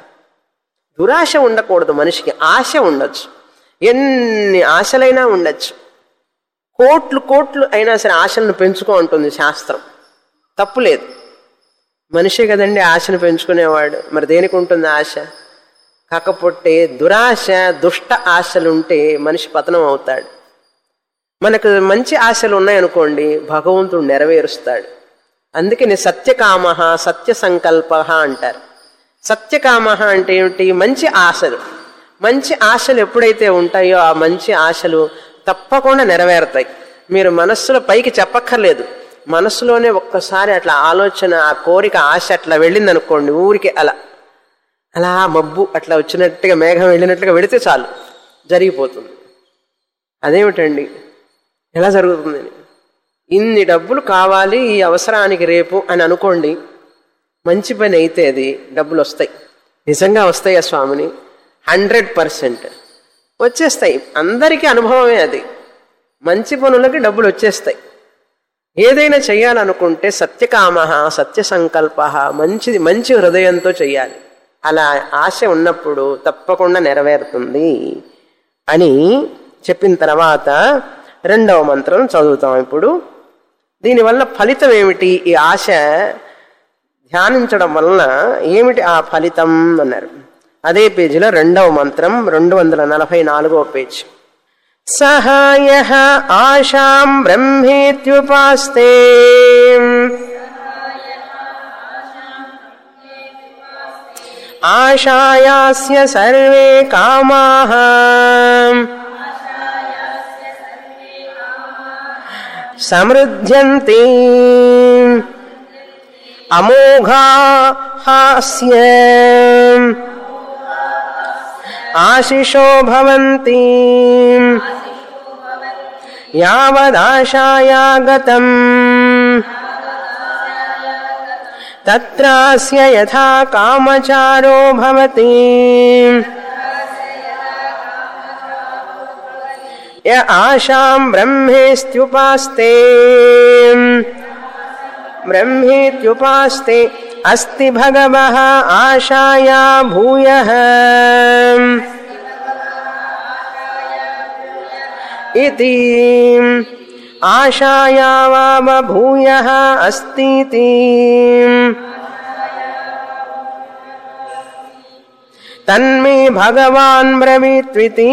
దురాశ ఉండకూడదు మనిషికి ఆశ ఉండొచ్చు ఎన్ని ఆశలైనా ఉండొచ్చు కోట్లు కోట్లు అయినా సరే ఆశలను పెంచుకో ఉంటుంది శాస్త్రం తప్పు లేదు మనిషే కదండి ఆశను పెంచుకునేవాడు మరి దేనికి ఉంటుంది ఆశ కాకపోతే దురాశ దుష్ట ఆశలుంటే మనిషి పతనం అవుతాడు మనకు మంచి ఆశలు ఉన్నాయనుకోండి భగవంతుడు నెరవేరుస్తాడు అందుకని సత్యకామ సత్య సంకల్ప అంటారు సత్యకామ అంటే ఏమిటి మంచి ఆశలు మంచి ఆశలు ఎప్పుడైతే ఉంటాయో ఆ మంచి ఆశలు తప్పకుండా నెరవేరుతాయి మీరు మనస్సులో పైకి చెప్పక్కర్లేదు మనస్సులోనే ఒక్కసారి అట్లా ఆలోచన ఆ కోరిక ఆశ అట్లా వెళ్ళిందనుకోండి ఊరికి అలా అలా మబ్బు అట్లా వచ్చినట్టుగా మేఘం వెళ్ళినట్టుగా వెళితే చాలు జరిగిపోతుంది అదేమిటండి ఎలా జరుగుతుంది ఇన్ని డబ్బులు కావాలి ఈ అవసరానికి రేపు అని అనుకోండి మంచి పని అయితే అది డబ్బులు వస్తాయి నిజంగా వస్తాయా స్వామిని హండ్రెడ్ పర్సెంట్ వచ్చేస్తాయి అందరికీ అనుభవమే అది మంచి పనులకి డబ్బులు వచ్చేస్తాయి ఏదైనా చేయాలనుకుంటే సత్యకామ సత్య సంకల్ప మంచిది మంచి హృదయంతో చేయాలి అలా ఆశ ఉన్నప్పుడు తప్పకుండా నెరవేరుతుంది అని చెప్పిన తర్వాత రెండవ మంత్రం చదువుతాం ఇప్పుడు దీనివల్ల ఫలితం ఏమిటి ఈ ఆశ ధ్యానించడం వలన ఏమిటి ఆ ఫలితం అన్నారు అదే పేజీలో రెండవ మంత్రం రెండు వందల నలభై నాలుగవ పేజ్ సహాయ ఆశాం బ్రహ్మేత్యుపాస్తే ఆశాయాస్య సర్వే కామాః సమృద్ధ్యంతి అమోఘాస్య ఆశిషో భవంతి యావదాశాయాగతం తత్రాస్య యథా కామచారో భవతి య ఆశాం బ్రహ్మేస్త్యుపాస్తే బ్రహ్మేత్యుపాస్తే అస్తి భగవః ఆశాయా భూయః इति आशाया वाम भूयः अस्तीति तन्मे भगवान् ब्रवीत्विति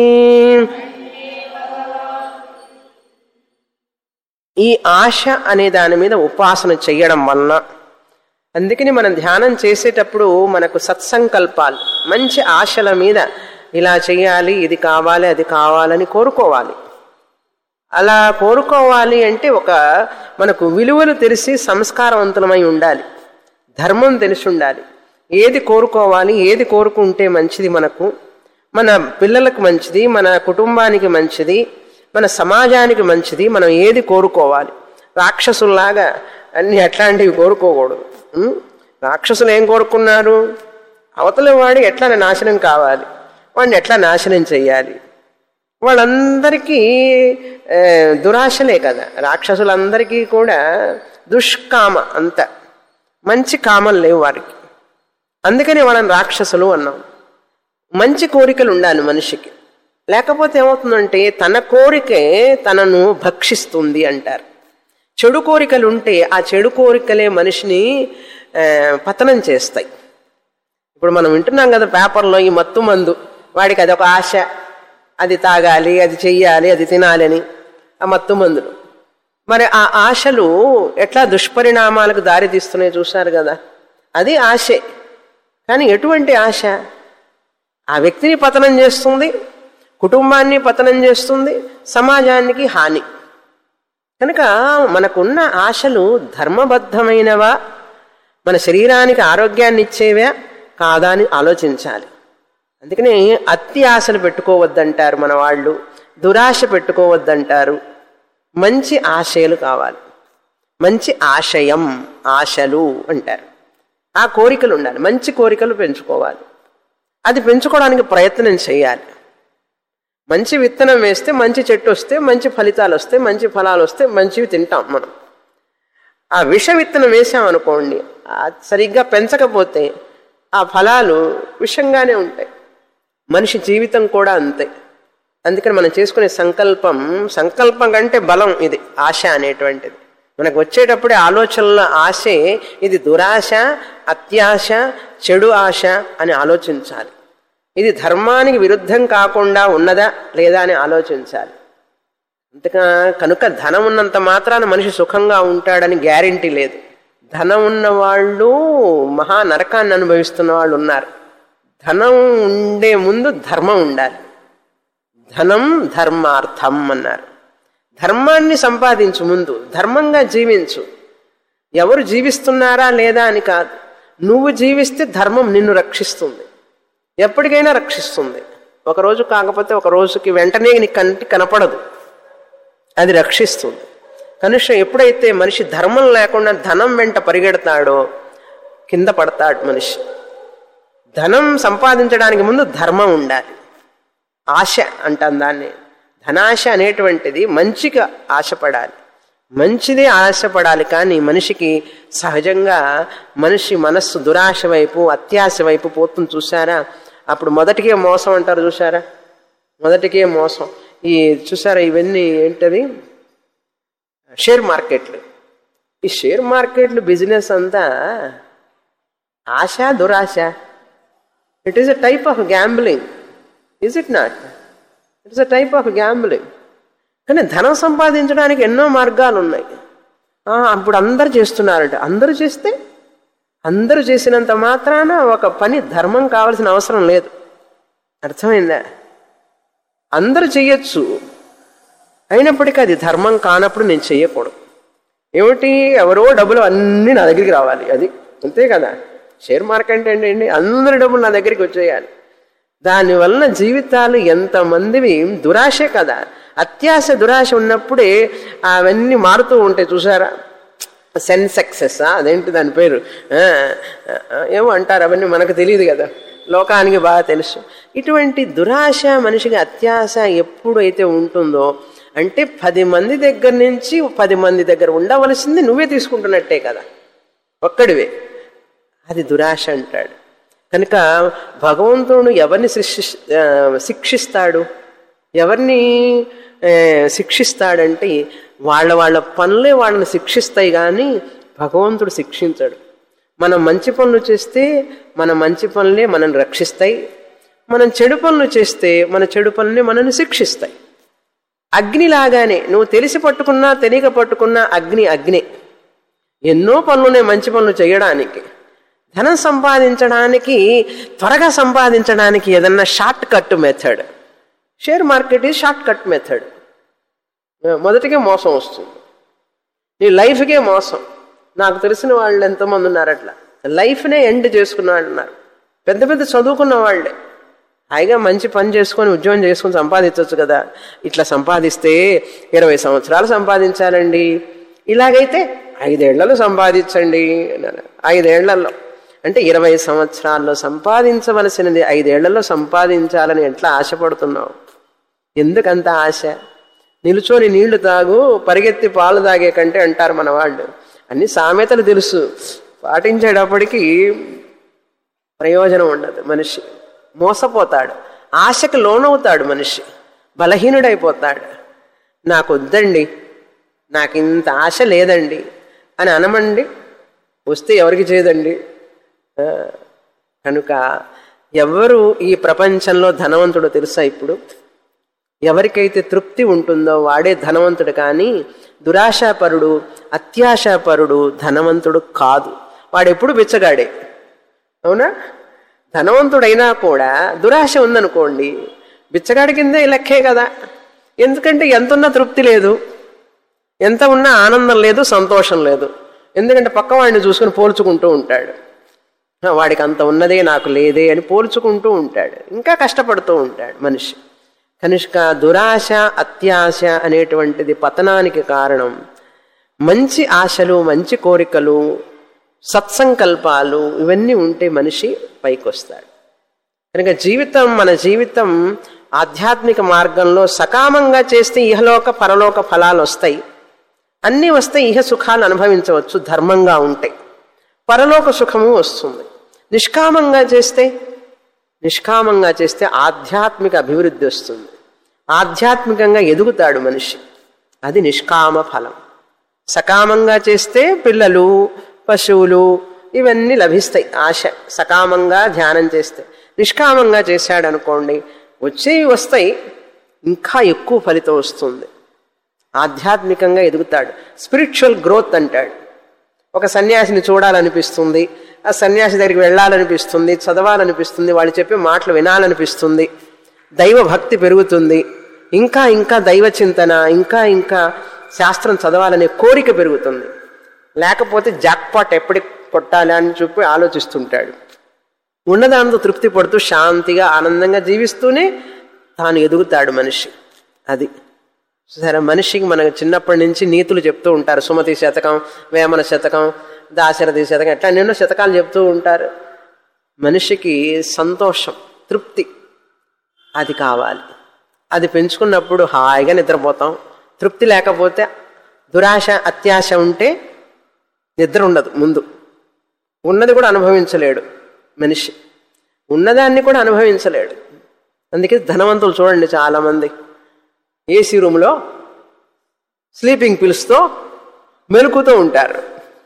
ఈ ఆశ అనే దాని మీద ఉపాసన చెయ్యడం వలన అందుకని మనం ధ్యానం చేసేటప్పుడు మనకు సత్సంకల్పాలు మంచి ఆశల మీద ఇలా చేయాలి ఇది కావాలి అది కావాలని కోరుకోవాలి అలా కోరుకోవాలి అంటే ఒక మనకు విలువలు తెలిసి సంస్కారవంతులమై ఉండాలి ధర్మం తెలిసి ఉండాలి ఏది కోరుకోవాలి ఏది కోరుకుంటే మంచిది మనకు మన పిల్లలకు మంచిది మన కుటుంబానికి మంచిది మన సమాజానికి మంచిది మనం ఏది కోరుకోవాలి రాక్షసుల్లాగా అన్ని అట్లాంటివి కోరుకోకూడదు ఉం? రాక్షసులు ఏం కోరుకున్నారు అవతల వాడు ఎట్లా నాశనం కావాలి వాడిని ఎట్లా నాశనం చెయ్యాలి వాళ్ళందరికీ ఆ, దురాశలే కదా రాక్షసులందరికీ కూడా దుష్కామ అంత మంచి కామం లేవు వారికి అందుకని వాళ్ళని రాక్షసులు అన్నాం మంచి కోరికలు ఉండాలి మనిషికి లేకపోతే ఏమవుతుందంటే తన కోరికే తనను భక్షిస్తుంది అంటారు చెడు కోరికలు ఉంటే ఆ చెడు కోరికలే మనిషిని ఆ, పతనం చేస్తాయి ఇప్పుడు మనం వింటున్నాం కదా పేపర్లో ఈ మత్తు మందు వాడికి అదొక ఆశ అది తాగాలి అది చెయ్యాలి అది తినాలి అని ఆ మత్తు మందులు మరి ఆ ఆశలు ఎట్లా దుష్పరిణామాలకు దారితీస్తున్నాయి చూశారు కదా అది ఆశే కానీ ఎటువంటి ఆశ ఆ వ్యక్తిని పతనం చేస్తుంది కుటుంబాన్ని పతనం చేస్తుంది సమాజానికి హాని కనుక మనకున్న ఆశలు ధర్మబద్ధమైనవా మన శరీరానికి ఆరోగ్యాన్ని ఇచ్చేవా కాదా అని ఆలోచించాలి అందుకని అతి ఆశలు పెట్టుకోవద్దంటారు మన వాళ్ళు దురాశ పెట్టుకోవద్దంటారు మంచి ఆశయాలు కావాలి మంచి ఆశయం ఆశలు అంటారు ఆ కోరికలు ఉండాలి మంచి కోరికలు పెంచుకోవాలి అది పెంచుకోవడానికి ప్రయత్నం చేయాలి మంచి విత్తనం వేస్తే మంచి చెట్టు వస్తే మంచి ఫలితాలు వస్తే మంచి ఫలాలు వస్తే మంచివి తింటాం మనం ఆ విష విత్తనం వేసామనుకోండి ఆ సరిగ్గా పెంచకపోతే ఆ ఫలాలు విషంగానే ఉంటాయి మనిషి జీవితం కూడా అంతే అందుకని మనం చేసుకునే సంకల్పం సంకల్పం కంటే బలం ఇది ఆశ అనేటువంటిది మనకు వచ్చేటప్పుడే ఆలోచనల ఆశే ఇది దురాశ అత్యాశ చెడు ఆశ అని ఆలోచించాలి ఇది ధర్మానికి విరుద్ధం కాకుండా ఉన్నదా లేదా అని ఆలోచించాలి అంతగా కనుక ధనం ఉన్నంత మాత్రాన మనిషి సుఖంగా ఉంటాడని గ్యారంటీ లేదు ధనం ఉన్న వాళ్ళు మహా నరకాన్ని అనుభవిస్తున్న వాళ్ళు ఉన్నారు ధనం ఉండే ముందు ధర్మం ఉండాలి ధనం ధర్మార్థం అన్నారు ధర్మాన్ని సంపాదించు ముందు ధర్మంగా జీవించు ఎవరు జీవిస్తున్నారా లేదా అని కాదు నువ్వు జీవిస్తే ధర్మం నిన్ను రక్షిస్తుంది ఎప్పటికైనా రక్షిస్తుంది ఒక రోజు కాకపోతే ఒక రోజుకి వెంటనే నీ కంటి కనపడదు అది రక్షిస్తుంది కనుక ఎప్పుడైతే మనిషి ధర్మం లేకుండా ధనం వెంట పరిగెడతాడో కింద పడతాడు మనిషి ధనం సంపాదించడానికి ముందు ధర్మం ఉండాలి ఆశ అంటాం దాన్ని ధనాశ అనేటువంటిది మంచిగా ఆశపడాలి మంచిదే ఆశపడాలి కానీ మనిషికి సహజంగా మనిషి మనస్సు దురాశ వైపు అత్యాశ వైపు పోతుంది చూసారా అప్పుడు మొదటికే మోసం అంటారు చూసారా మొదటికే మోసం ఈ చూసారా ఇవన్నీ ఏంటది షేర్ మార్కెట్లు ఈ షేర్ మార్కెట్లు బిజినెస్ అంతా ఆశ దురాశ it is a type of gambling is it not it is a type of gambling కానీ ధనం సంపాదించడానికి ఎన్నో మార్గాలు ఉన్నాయి ఆ, అప్పుడు అందరు చేస్తున్నారట అందరూ చేస్తే అందరూ చేసినంత మాత్రాన ఒక పని ధర్మం కావాల్సిన అవసరం లేదు అర్థమైందా అందరూ చెయ్యొచ్చు అయినప్పటికీ అది ధర్మం కానప్పుడు నేను చెయ్యకూడదు ఏమిటి ఎవరో డబ్బులు అన్నీ నా దగ్గరికి రావాలి అది అంతే కదా షేర్ మార్కెట్ ఏంటండి అందరి డబ్బులు నా దగ్గరికి వచ్చేయాలి దానివల్ల జీవితాలు ఎంతమందివి దురాశే కదా అత్యాశ దురాశ ఉన్నప్పుడే అవన్నీ మారుతూ ఉంటాయి చూసారా సెన్సెక్సెస్ అదేంటి దాని పేరు ఆ, ఆ, ఏమో అంటారు అవన్నీ మనకు తెలియదు కదా లోకానికి బాగా తెలుసు ఇటువంటి దురాశ మనిషికి అత్యాశ ఎప్పుడైతే ఉంటుందో అంటే పది మంది దగ్గర నుంచి పది మంది దగ్గర ఉండవలసింది నువ్వే తీసుకుంటున్నట్టే కదా ఒక్కడివే అది దురాశ అంటాడు కనుక భగవంతుడు ఎవరిని శిక్షి ఆ, శిక్షిస్తాడు ఎవరిని ఆ, శిక్షిస్తాడంటే వాళ్ళ వాళ్ళ పనులే వాళ్ళని శిక్షిస్తాయి కానీ భగవంతుడు శిక్షించాడు మనం మంచి పనులు చేస్తే మన మంచి పనులే మనల్ని రక్షిస్తాయి మనం చెడు పనులు చేస్తే మన చెడు పనులే మనల్ని శిక్షిస్తాయి అగ్నిలాగానే నువ్వు తెలిసి పట్టుకున్నా తెలియక పట్టుకున్నా అగ్ని అగ్ని ఎన్నో పనులున్నాయి మంచి పనులు చేయడానికి ధనం సంపాదించడానికి త్వరగా సంపాదించడానికి ఏదన్నా short cut method share market is short cut method మొదటికే మోసం వస్తుంది నీ లైఫ్కే మోసం నాకు తెలిసిన వాళ్ళు ఎంతమంది ఉన్నారు అట్లా లైఫ్నే ఎండ్ చేసుకున్న వాళ్ళు ఉన్నారు పెద్ద పెద్ద చదువుకున్న వాళ్ళే హాయిగా మంచి పని చేసుకొని ఉద్యోగం చేసుకొని సంపాదించవచ్చు కదా ఇట్లా సంపాదిస్తే ఇరవై సంవత్సరాలు సంపాదించాలండి ఇలాగైతే ఐదేళ్లలో సంపాదించండి అన్నారు ఐదేళ్లలో అంటే ఇరవై సంవత్సరాల్లో సంపాదించవలసినది ఐదేళ్లలో సంపాదించాలని ఎట్లా ఆశపడుతున్నావు ఎందుకంత ఆశ నిలుచొని నీళ్లు తాగు పరిగెత్తి పాలు తాగే కంటే అంటారు మన వాళ్ళు అన్ని సామెతలు తెలుసు పాటించేటప్పటికి ప్రయోజనం ఉండదు మనిషి మోసపోతాడు ఆశకు లోనవుతాడు మనిషి బలహీనుడైపోతాడు నాకు వద్దండి నాకు ఇంత ఆశ లేదండి అని అనమండి వస్తే ఎవరికి చేయదండి ఆ, కనుక ఎవరు ఈ ప్రపంచంలో ధనవంతుడో తెలుసా ఇప్పుడు ఎవరికైతే తృప్తి ఉంటుందో వాడే ధనవంతుడు కానీ దురాశాపరుడు అత్యాశాపరుడు ధనవంతుడు కాదు వాడెప్పుడు బిచ్చగాడే అవునా ధనవంతుడైనా కూడా దురాశ ఉందనుకోండి బిచ్చగాడి కిందే లెక్కే కదా ఎందుకంటే ఎంత ఉన్నా తృప్తి లేదు ఎంత ఉన్నా ఆనందం లేదు సంతోషం లేదు ఎందుకంటే పక్కవాడిని చూసుకుని పోల్చుకుంటూ ఉంటాడు "ఆ, వాడికి అంత ఉన్నదే నాకు లేదే అని పోల్చుకుంటూ ఉంటాడు ఇంకా కష్టపడుతూ ఉంటాడు మనిషి కనుక దురాశ అత్యాశ అనేటువంటిది పతనానికి కారణం మంచి ఆశలు మంచి కోరికలు సత్సంకల్పాలు ఇవన్నీ ఉంటే మనిషి పైకి వస్తాడు కనుక జీవితం మన జీవితం ఆధ్యాత్మిక మార్గంలో సకామంగా చేస్తే ఇహలోక పరలోక ఫలాలు వస్తాయి అన్నీ వస్తే ఇహ సుఖాలు అనుభవించవచ్చు ధర్మంగా ఉంటే పరలోక సుఖము వస్తుంది నిష్కామంగా చేస్తే నిష్కామంగా చేస్తే ఆధ్యాత్మిక అభివృద్ధి వస్తుంది ఆధ్యాత్మికంగా ఎదుగుతాడు మనిషి అది నిష్కామ ఫలం సకామంగా చేస్తే పిల్లలు పశువులు ఇవన్నీ లభిస్తాయి ఆశ సకామంగా ధ్యానం చేస్తే నిష్కామంగా చేశాడు అనుకోండి వచ్చేవి వస్తాయి ఇంకా ఎక్కువ ఫలితం వస్తుంది ఆధ్యాత్మికంగా ఎదుగుతాడు స్పిరిచువల్ గ్రోత్ అంటాడు ఒక సన్యాసిని చూడాలనిపిస్తుంది ఆ సన్యాసి దగ్గరికి వెళ్ళాలనిపిస్తుంది చదవాలనిపిస్తుంది వాళ్ళు చెప్పే మాటలు వినాలనిపిస్తుంది దైవ భక్తి పెరుగుతుంది ఇంకా ఇంకా దైవ చింతన ఇంకా ఇంకా శాస్త్రం చదవాలనే కోరిక పెరుగుతుంది లేకపోతే జాక్పాట్ ఎప్పటి కొట్టాలి అని చెప్పి ఆలోచిస్తుంటాడు ఉన్నదాంతో తృప్తి పడుతూ శాంతిగా ఆనందంగా జీవిస్తూనే తాను ఎదుగుతాడు మనిషి అది సరే మనిషికి మనకు చిన్నప్పటి నుంచి నీతులు చెప్తూ ఉంటారు సుమతి శతకం వేమన శతకం దాశరథి శతకం ఎట్లా ఎన్నెన్నో శతకాలు చెప్తూ ఉంటారు మనిషికి సంతోషం తృప్తి అది కావాలి అది పెంచుకున్నప్పుడు హాయిగా నిద్రపోతాం తృప్తి లేకపోతే దురాశ అత్యాశ ఉంటే నిద్ర ఉండదు ముందు ఉన్నది కూడా అనుభవించలేడు మనిషి ఉన్నదాన్ని కూడా అనుభవించలేడు అందుకే ధనవంతులు చూడండి చాలామంది ఏసీ రూమ్లో స్లీపింగ్ పిల్స్తో మెలుకుతూ ఉంటారు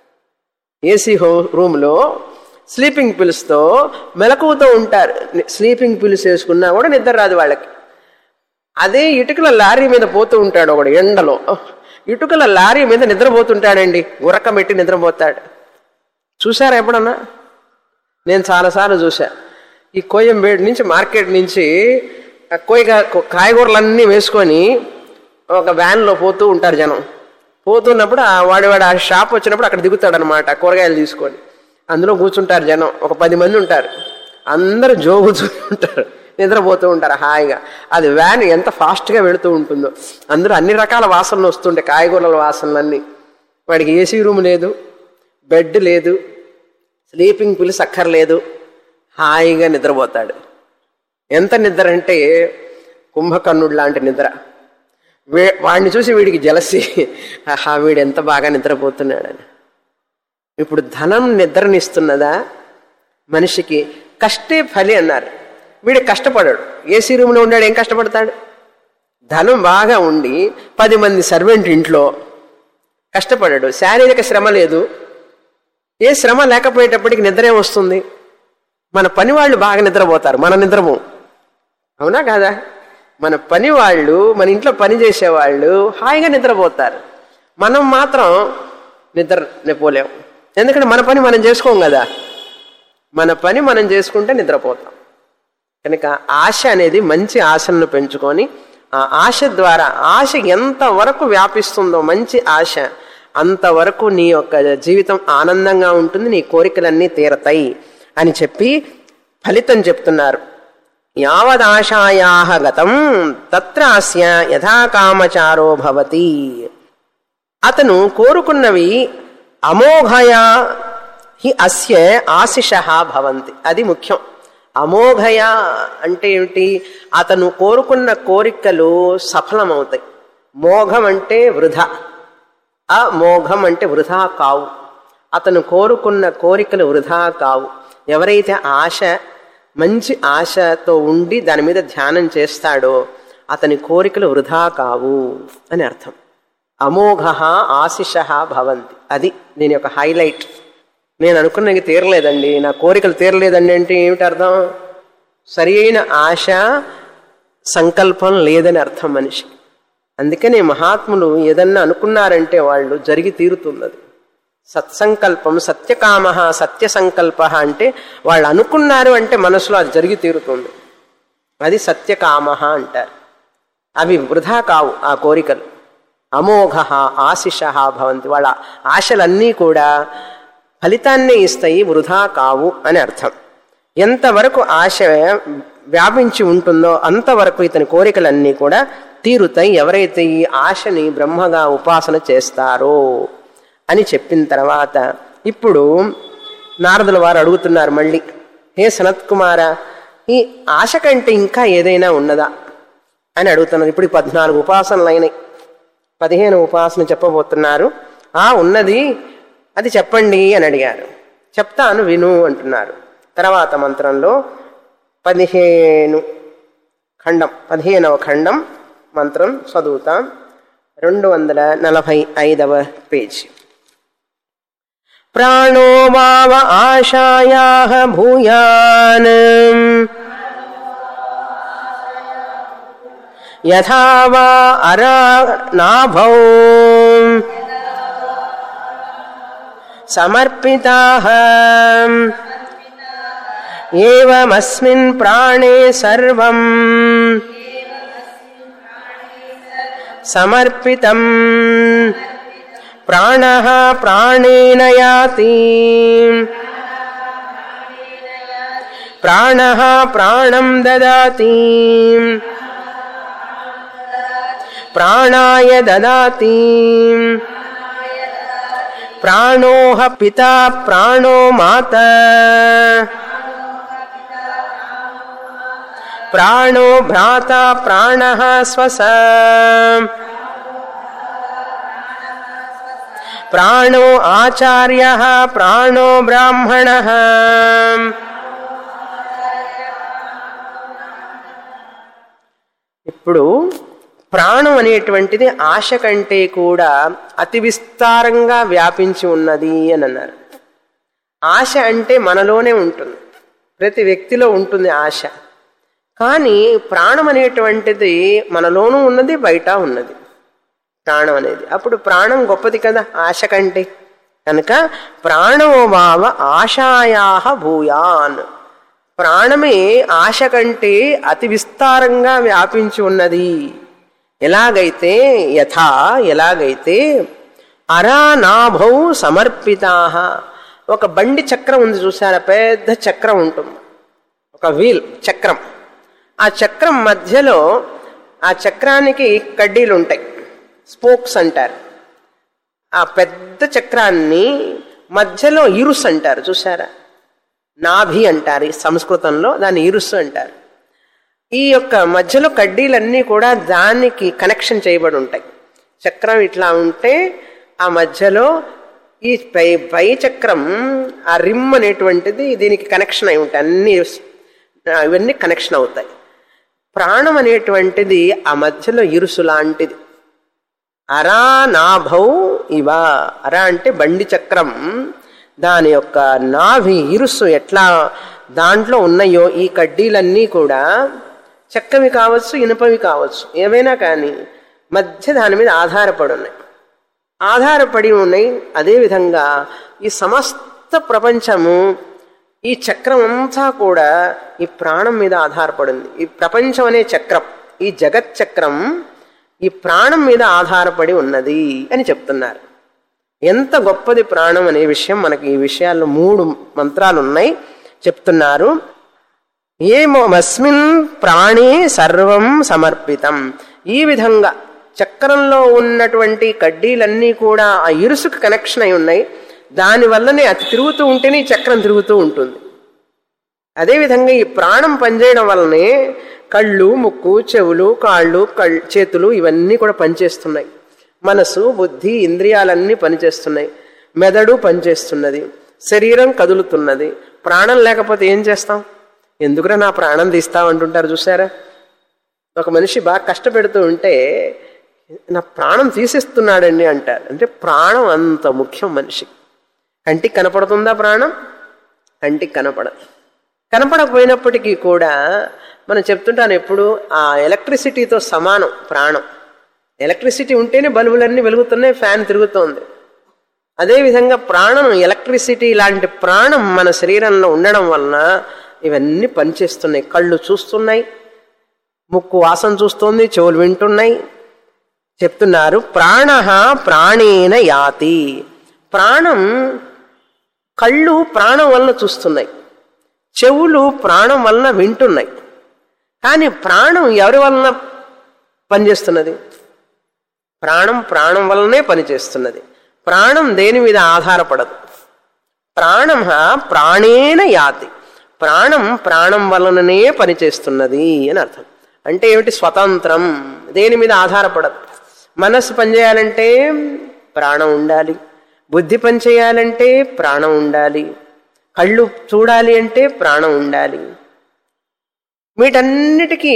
ఏసీ హో రూమ్లో స్లీపింగ్ పిల్స్తో మెలకువతో ఉంటారు స్లీపింగ్ పిల్స్ వేసుకున్నా కూడా నిద్ర రాదు వాళ్ళకి అదే ఇటుకల లారీ మీద పోతూ ఉంటాడు ఒకడు ఎండలో ఇటుకల లారీ మీద నిద్రపోతుంటాడండి గురక పెట్టి నిద్రపోతాడు చూసారా ఎప్పుడన్నా నేను చాలాసార్లు చూసా ఈ కోయంబేడు నుంచి మార్కెట్ నుంచి ఆ కోయిగా కాయగూరలన్నీ వేసుకొని ఒక వ్యాన్లో పోతూ ఉంటారు జనం పోతున్నప్పుడు ఆ వాడి వాడు ఆ షాప్ వచ్చినప్పుడు అక్కడ దిగుతాడు అనమాట కూరగాయలు తీసుకొని అందులో కూర్చుంటారు జనం ఒక పది మంది ఉంటారు అందరూ జోగుతూ ఉంటారు నిద్రపోతూ ఉంటారు హాయిగా అది వ్యాన్ ఎంత ఫాస్ట్గా వెళుతూ ఉంటుందో అందరూ అన్ని రకాల వాసనలు వస్తుంటాయి కాయగూరల వాసనలన్నీ వాడికి ఏసీ రూమ్ లేదు బెడ్ లేదు స్లీపింగ్ పిల్స్ అక్కర్లేదు హాయిగా నిద్రపోతాడు ఎంత నిద్ర అంటే కుంభకర్ణుడు లాంటి నిద్ర వే వాడిని చూసి వీడికి జలసి ఆహా వీడు ఎంత బాగా నిద్రపోతున్నాడని ఇప్పుడు ధనం నిద్రనిస్తున్నదా మనిషికి కష్టే ఫలి అన్నారు వీడు కష్టపడాడు ఏసీ రూమ్లో ఉన్నాడు ఏం కష్టపడతాడు ధనం బాగా ఉండి పది మంది సర్వెంట్ ఇంట్లో కష్టపడాడు శారీరక శ్రమ లేదు ఏ శ్రమ లేకపోయేటప్పటికి నిద్ర ఏమొస్తుంది మన పని వాళ్ళు బాగా నిద్రపోతారు మన నిద్రపో అవునా కాదా మన పని వాళ్ళు మన ఇంట్లో పని చేసేవాళ్ళు హాయిగా నిద్రపోతారు మనం మాత్రం నిద్ర నిపోలేం ఎందుకంటే మన పని మనం చేసుకోం కదా మన పని మనం చేసుకుంటే నిద్రపోతాం కనుక ఆశ అనేది మంచి ఆశలను పెంచుకొని ఆ ఆశ ద్వారా ఆశ ఎంతవరకు వ్యాపిస్తుందో మంచి ఆశ అంతవరకు నీ యొక్క జీవితం ఆనందంగా ఉంటుంది నీ కోరికలన్నీ తీరతాయి అని చెప్పి ఫలితం చెప్తున్నారు యావదాశాయా గతం తత్ర అస్య యథాకామచారో భవతి అతను కోరుకున్నవి అమోఘయా హి అస్య ఆశిష భవంతి అది ముఖ్యం అమోఘయ అంటే ఏమిటి అతను కోరుకున్న కోరికలు సఫలమవుతాయి మోఘం అంటే వృధా అమోఘం అంటే వృధా కావు అతను కోరుకున్న కోరికలు వృధా కావు ఎవరైతే ఆశ మంచి ఆశతో ఉండి దాని మీద ధ్యానం చేస్తాడో అతని కోరికలు వృధా కావు అని అర్థం అమోఘ ఆశిష భవంతి అది దీని యొక్క హైలైట్ నేను అనుకున్నది తీరలేదండి నా కోరికలు తీరలేదండి అంటే ఏమిటి అర్థం సరి అయిన ఆశ సంకల్పం లేదని అర్థం మనిషికి అందుకనే మహాత్ములు ఏదన్నా అనుకున్నారంటే వాళ్ళు జరిగి తీరుతున్నది సత్సంకల్పం సత్యకామ సత్య సంకల్ప అంటే వాళ్ళు అనుకున్నారు అంటే మనసులో అది జరిగి తీరుతుంది అది సత్యకామ అంటారు అవి వృధా కావు ఆ కోరికలు అమోఘ ఆశిష భవంతి వాళ్ళ ఆశలన్నీ కూడా ఫలితాన్నే ఇస్తాయి వృధా కావు అని అర్థం ఎంతవరకు ఆశ వ్యాపించి ఉంటుందో అంతవరకు ఇతని కోరికలన్నీ కూడా తీరుతాయి ఎవరైతే ఈ ఆశని బ్రహ్మగా ఉపాసన చేస్తారో అని చెప్పిన తర్వాత ఇప్పుడు నారదుల వారు అడుగుతున్నారు మళ్ళీ హే సనత్ కుమార ఈ ఆశ కంటే ఇంకా ఏదైనా ఉన్నదా అని అడుగుతున్నారు ఇప్పుడు ఈ పద్నాలుగు ఉపాసనలు అయినాయి పదిహేను ఉపాసన చెప్పబోతున్నారు ఆ ఉన్నది అది చెప్పండి అని అడిగారు చెప్తాను విను అంటున్నారు తర్వాత మంత్రంలో పదిహేను ఖండం పదిహేనవ ఖండం మంత్రం చదువుతాం రెండు వందల నలభై ఐదవ పేజీ ప్రాణో వావ ఆశాయా భూయాన్ యథా వా అరా నాభౌ సమర్పితా ఏమస్మిన్ ప్రాణే సర్వం సమర్పితం ప్రాణ ప్రాణేన యాతి ప్రాణ ప్రాణం దదాతి ప్రాణాయ దదాతి ప్రాణోహ పితా ప్రాణో మాత ప్రాణో భ్రాత ప్రాణ స్వస ప్రాణో ఆచార్య ప్రాణో బ్రాహ్మణ ఇప్పుడు ప్రాణం అనేటువంటిది ఆశ కంటే కూడా అతి విస్తారంగా వ్యాపించి ఉన్నది అని అన్నారు ఆశ అంటే మనలోనే ఉంటుంది ప్రతి వ్యక్తిలో ఉంటుంది ఆశ కానీ ప్రాణం అనేటువంటిది మనలోనూ ఉన్నది బయట ఉన్నది ప్రాణం అనేది అప్పుడు ప్రాణం గొప్పది కదా ఆశ కంటే కనుక ప్రాణోభావ ఆశాయా భూయాన్ ప్రాణమే ఆశ కంటే అతి విస్తారంగా వ్యాపించి ఉన్నది ఎలాగైతే యథా ఎలాగైతే అరానాభౌ సమర్పితా ఒక బండి చక్రం ఉంది చూసారా పెద్ద చక్రం ఉంటుంది ఒక వీల్ చక్రం ఆ చక్రం మధ్యలో ఆ చక్రానికి కడ్డీలు ఉంటాయి స్పోక్స్ అంటారు ఆ పెద్ద చక్రాన్ని మధ్యలో ఇరుస్ అంటారు చూసారా నాభి అంటారు ఈ సంస్కృతంలో దాన్ని ఇరుసు అంటారు ఈ యొక్క మధ్యలో కడ్డీలన్నీ కూడా దానికి కనెక్షన్ చేయబడి ఉంటాయి చక్రం ఇట్లా ఉంటే ఆ మధ్యలో ఈ పై పై చక్రం ఆ రిమ్ అనేటువంటిది దీనికి కనెక్షన్ అయి ఉంటాయి అన్ని ఇవన్నీ కనెక్షన్ అవుతాయి ప్రాణం అనేటువంటిది ఆ మధ్యలో ఇరుసు లాంటిది అరా నాభౌ ఇవ అరా అంటే బండి చక్రం దాని యొక్క నాభి ఇరుసు ఎట్లా దాంట్లో ఉన్నాయో ఈ కడ్డీలన్నీ కూడా చెక్కవి కావచ్చు ఇనుపవి కావచ్చు ఏవైనా కానీ మధ్య దాని మీద ఆధారపడి ఉన్నాయి ఆధారపడి ఉన్నాయి అదేవిధంగా ఈ సమస్త ప్రపంచము ఈ చక్రం అంతా కూడా ఈ ప్రాణం మీద ఆధారపడింది ఈ ప్రపంచం అనే చక్రం ఈ జగత్ చక్రం ఈ ప్రాణం మీద ఆధారపడి ఉన్నది అని చెప్తున్నారు ఎంత గొప్పది ప్రాణం అనే విషయం మనకి ఈ విషయాల్లో మూడు మంత్రాలు ఉన్నాయి చెప్తున్నారు ఏమస్మిన్ ప్రాణే సర్వం సమర్పితం ఈ విధంగా చక్రంలో ఉన్నటువంటి కడ్డీలన్నీ కూడా ఆ ఇరుసుకు కనెక్షన్ అయి ఉన్నాయి దానివల్లనే అది తిరుగుతూ ఉంటేనే ఈ చక్రం తిరుగుతూ ఉంటుంది అదేవిధంగా ఈ ప్రాణం పనిచేయడం వల్లనే కళ్ళు ముక్కు చెవులు కాళ్ళు కళ్ చేతులు ఇవన్నీ కూడా పనిచేస్తున్నాయి మనసు బుద్ధి ఇంద్రియాలన్నీ పనిచేస్తున్నాయి మెదడు పనిచేస్తున్నది శరీరం కదులుతున్నది ప్రాణం లేకపోతే ఏం చేస్తాం ఎందుకురా నా ప్రాణం తీస్తాం అంటుంటారు చూసారా ఒక మనిషి బాగా కష్టపెడుతూ ఉంటే నా ప్రాణం తీసేస్తున్నాడండి అంటారు అంటే ప్రాణం అంత ముఖ్యం మనిషికి కంటికి కనపడుతుందా ప్రాణం కంటికి కనపడదు కనపడకపోయినప్పటికీ కూడా మనం చెప్తుంటాను ఎప్పుడు ఆ ఎలక్ట్రిసిటీతో సమానం ప్రాణం ఎలక్ట్రిసిటీ ఉంటేనే బల్బులన్నీ వెలుగుతున్నాయి ఫ్యాన్ తిరుగుతోంది అదేవిధంగా ప్రాణం ఎలక్ట్రిసిటీ లాంటి ప్రాణం మన శరీరంలో ఉండడం వలన ఇవన్నీ పనిచేస్తున్నాయి కళ్ళు చూస్తున్నాయి ముక్కు వాసన చూస్తోంది చెవులు వింటున్నాయి చెప్తున్నారు ప్రాణ ప్రాణేన యాతి ప్రాణం కళ్ళు ప్రాణం వలన చూస్తున్నాయి చెవులు ప్రాణం వలన వింటున్నాయి కానీ ప్రాణం ఎవరి వలన పనిచేస్తున్నది ప్రాణం ప్రాణం వలనే పనిచేస్తున్నది ప్రాణం దేని మీద ఆధారపడదు ప్రాణం ప్రాణేన యాతి ప్రాణం ప్రాణం వలననే పనిచేస్తున్నది అని అర్థం అంటే ఏమిటి స్వతంత్రం దేని మీద ఆధారపడదు మనస్సు పనిచేయాలంటే ప్రాణం ఉండాలి బుద్ధి పనిచేయాలంటే ప్రాణం ఉండాలి కళ్ళు చూడాలి అంటే ప్రాణం ఉండాలి వీటన్నిటికీ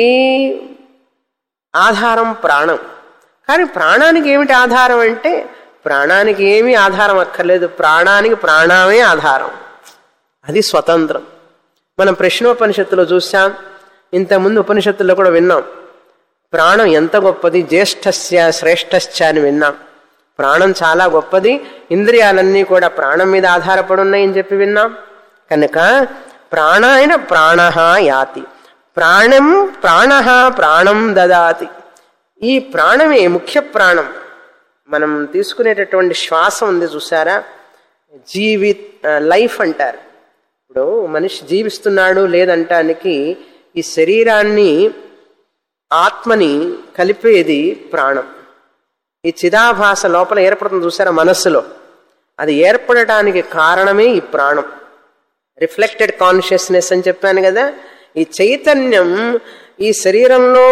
ఆధారం ప్రాణం కానీ ప్రాణానికి ఏమిటి ఆధారం అంటే ప్రాణానికి ఏమీ ఆధారం అక్కర్లేదు ప్రాణానికి ప్రాణమే ఆధారం అది స్వతంత్రం మనం ప్రశ్నోపనిషత్తులో చూసాం ఇంతకుముందు ఉపనిషత్తుల్లో కూడా విన్నాం ప్రాణం ఎంత గొప్పది జ్యేష్ఠస్య శ్రేష్టశ్చ అని విన్నాం ప్రాణం చాలా గొప్పది ఇంద్రియాలన్నీ కూడా ప్రాణం మీద ఆధారపడి ఉన్నాయని చెప్పి విన్నాం కనుక ప్రాణాయన ప్రాణ యాతి ప్రాణం ప్రాణ ప్రాణం దదాతి ఈ ప్రాణమే ముఖ్య ప్రాణం మనం తీసుకునేటటువంటి శ్వాస ఉంది చూసారా జీవి లైఫ్ అంటారు ఇప్పుడు మనిషి జీవిస్తున్నాడు లేదంటానికి ఈ శరీరాన్ని ఆత్మని కలిపేది ప్రాణం ఈ చిదాభాస లోపల ఏర్పడుతుంది చూసారా మనస్సులో అది ఏర్పడటానికి కారణమే ఈ ప్రాణం రిఫ్లెక్టెడ్ కాన్షియస్నెస్ అని చెప్పాను కదా ఈ చైతన్యం ఈ శరీరంలో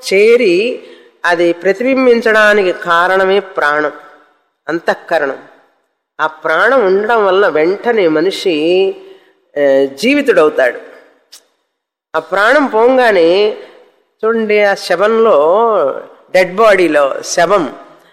చేరి అది ప్రతిబింబించడానికి కారణమే ప్రాణం అంతఃకరణం ఆ ప్రాణం ఉండడం వల్ల వెంటనే మనిషి ఆ, జీవితుడవుతాడు ఆ ప్రాణం పోగానే చూడండి ఆ శవంలో డెడ్ బాడీలో శవం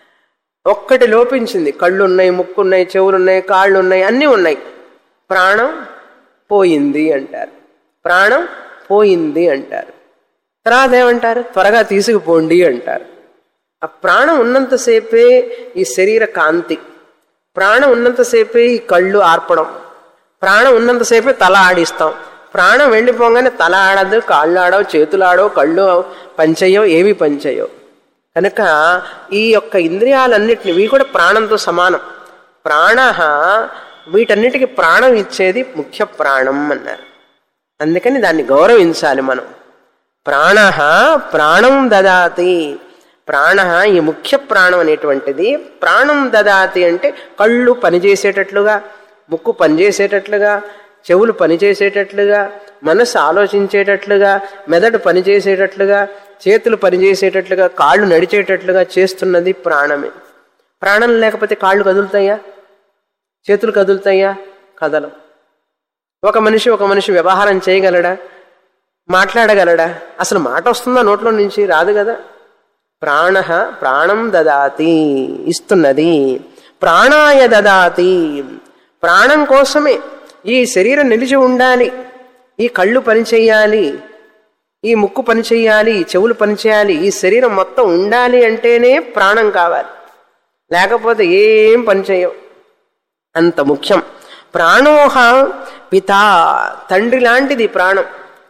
ఒక్కటి లోపించింది కళ్ళు ఉన్నాయి ముక్కు ఉన్నాయి చెవులు ఉన్నాయి కాళ్ళు ఉన్నాయి అన్నీ ఉన్నాయి ప్రాణం పోయింది అంటారు ప్రాణం పోయింది అంటారు తర్వాత ఏమంటారు త్వరగా తీసుకుపోండి అంటారు ఆ ప్రాణం ఉన్నంతసేపే ఈ శరీర కాంతి ప్రాణం ఉన్నంతసేపే ఈ కళ్ళు ఆర్పడం ప్రాణం ఉన్నంతసేపే తల ఆడిస్తాం ప్రాణం వెళ్ళిపోగానే తల ఆడదు కాళ్ళు ఆడవు చేతులు ఆడవు కళ్ళు పనిచేయవు ఏవి పనిచేయవు కనుక ఈ యొక్క ఇంద్రియాలన్నిటిని ఇవి కూడా ప్రాణంతో సమానం ప్రాణ వీటన్నిటికీ ప్రాణం ఇచ్చేది ముఖ్య ప్రాణం అన్నారు అందుకని దాన్ని గౌరవించాలి మనం ప్రాణ ప్రాణం దదాతి ప్రాణ ఈ ముఖ్య ప్రాణం అనేటువంటిది ప్రాణం దదాతి అంటే కళ్ళు పనిచేసేటట్లుగా ముక్కు పనిచేసేటట్లుగా చెవులు పనిచేసేటట్లుగా మనస్సు ఆలోచించేటట్లుగా మెదడు పనిచేసేటట్లుగా చేతులు పనిచేసేటట్లుగా కాళ్ళు నడిచేటట్లుగా చేస్తున్నది ప్రాణమే ప్రాణం లేకపోతే కాళ్ళు కదులుతాయా చేతులు కదులుతాయా కదలం ఒక మనిషి ఒక మనిషి వ్యవహారం చేయగలడా మాట్లాడగలడా అసలు మాట వస్తుందా నోట్లో నుంచి రాదు కదా ప్రాణ ప్రాణం దదాతి ఇస్తున్నది ప్రాణాయ దదాతి ప్రాణం కోసమే ఈ శరీరం నిలిచి ఉండాలి ఈ కళ్ళు పనిచేయాలి ఈ ముక్కు పనిచేయాలి ఈ చెవులు పనిచేయాలి ఈ శరీరం మొత్తం ఉండాలి అంటేనే ప్రాణం కావాలి లేకపోతే ఏం పనిచేయవు అంత ముఖ్యం ప్రాణోహ పిత తండ్రి లాంటిది ప్రాణం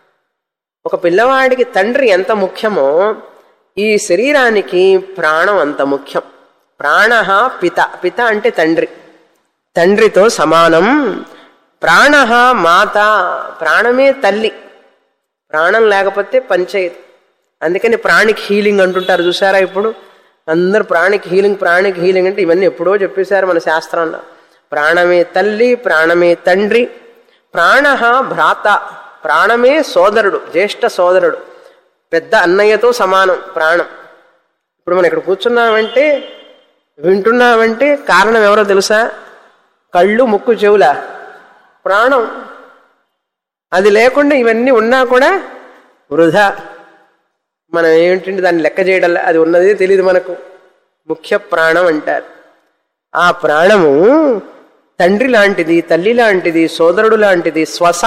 ఒక పిల్లవాడికి తండ్రి ఎంత ముఖ్యమో ఈ శరీరానికి ప్రాణం అంత ముఖ్యం ప్రాణ పిత పిత అంటే తండ్రి తండ్రితో సమానం ప్రాణ మాత ప్రాణమే తల్లి ప్రాణం లేకపోతే పనిచేయదు అందుకని ప్రాణిక్ హీలింగ్ అంటుంటారు చూసారా ఇప్పుడు అందరు ప్రాణిక్ హీలింగ్ ప్రాణిక్ హీలింగ్ అంటే ఇవన్నీ ఎప్పుడో చెప్పేశారు మన శాస్త్రంలో ప్రాణమే తల్లి ప్రాణమే తండ్రి ప్రాణ భ్రాత ప్రాణమే సోదరుడు జ్యేష్ఠ సోదరుడు పెద్ద అన్నయ్యతో సమానం ప్రాణం ఇప్పుడు మనం ఇక్కడ కూర్చున్నామంటే వింటున్నామంటే కారణం ఎవరో తెలుసా కళ్ళు ముక్కు చెవుల ప్రాణం అది లేకుండా ఇవన్నీ ఉన్నా కూడా వృధా మనం ఏమిటంటే దాన్ని లెక్క చేయడం అది ఉన్నదే తెలియదు మనకు ముఖ్య ప్రాణం అంటారు ఆ ప్రాణము తండ్రి లాంటిది తల్లి లాంటిది సోదరుడు లాంటిది స్వస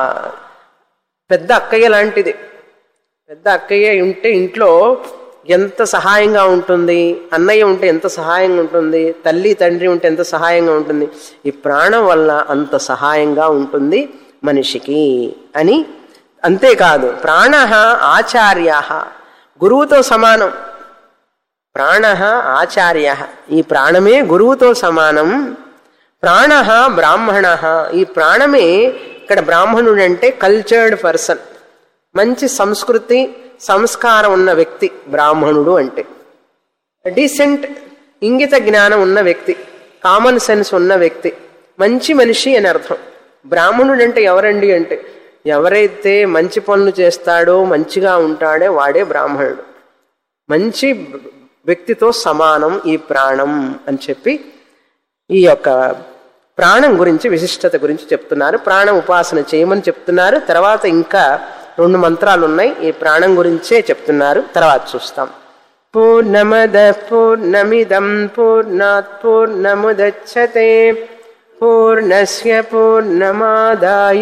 పెద్ద అక్కయ్య లాంటిది పెద్ద అక్కయ్య ఉంటే ఇంట్లో ఎంత సహాయంగా ఉంటుంది అన్నయ్య ఉంటే ఎంత సహాయంగా ఉంటుంది తల్లి తండ్రి ఉంటే ఎంత సహాయంగా ఉంటుంది ఈ ప్రాణం వల్ల అంత సహాయంగా ఉంటుంది మనిషికి అని అంతేకాదు ప్రాణ ఆచార్య గురువుతో సమానం ప్రాణ ఆచార్య ఈ ప్రాణమే గురువుతో సమానం ప్రాణ బ్రాహ్మణ ఈ ప్రాణమే ఇక్కడ బ్రాహ్మణుడు అంటే కల్చర్డ్ పర్సన్ మంచి సంస్కృతి సంస్కారం ఉన్న వ్యక్తి బ్రాహ్మణుడు అంటే డీసెంట్ ఇంగిత జ్ఞానం ఉన్న వ్యక్తి కామన్ సెన్స్ ఉన్న వ్యక్తి మంచి మనిషి అని అర్థం బ్రాహ్మణుడు అంటే ఎవరండి అంటే ఎవరైతే మంచి పనులు చేస్తాడో మంచిగా ఉంటాడో వాడే బ్రాహ్మణుడు మంచి వ్యక్తితో సమానం ఈ ప్రాణం అని చెప్పి ఈ యొక్క ప్రాణం గురించి విశిష్టత గురించి చెప్తున్నారు ప్రాణం ఉపాసన చేయమని చెప్తున్నారు తర్వాత ఇంకా రెండు మంత్రాలు ఉన్నాయి ఈ ప్రాణం గురించే చెప్తున్నారు తర్వాత చూస్తాం పూర్ణమద పూర్ణమిదం పూర్ణాత్ పూర్ణముదచ్చతే పూర్ణస్య పూర్ణమాదాయ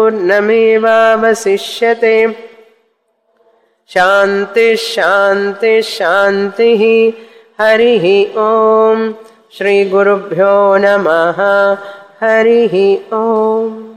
పూర్ణమేవావశిష్యతే శాంతి శాంతి శాంతి హరి ఓం శ్రీ గురుభ్యో నమ హరి ఓం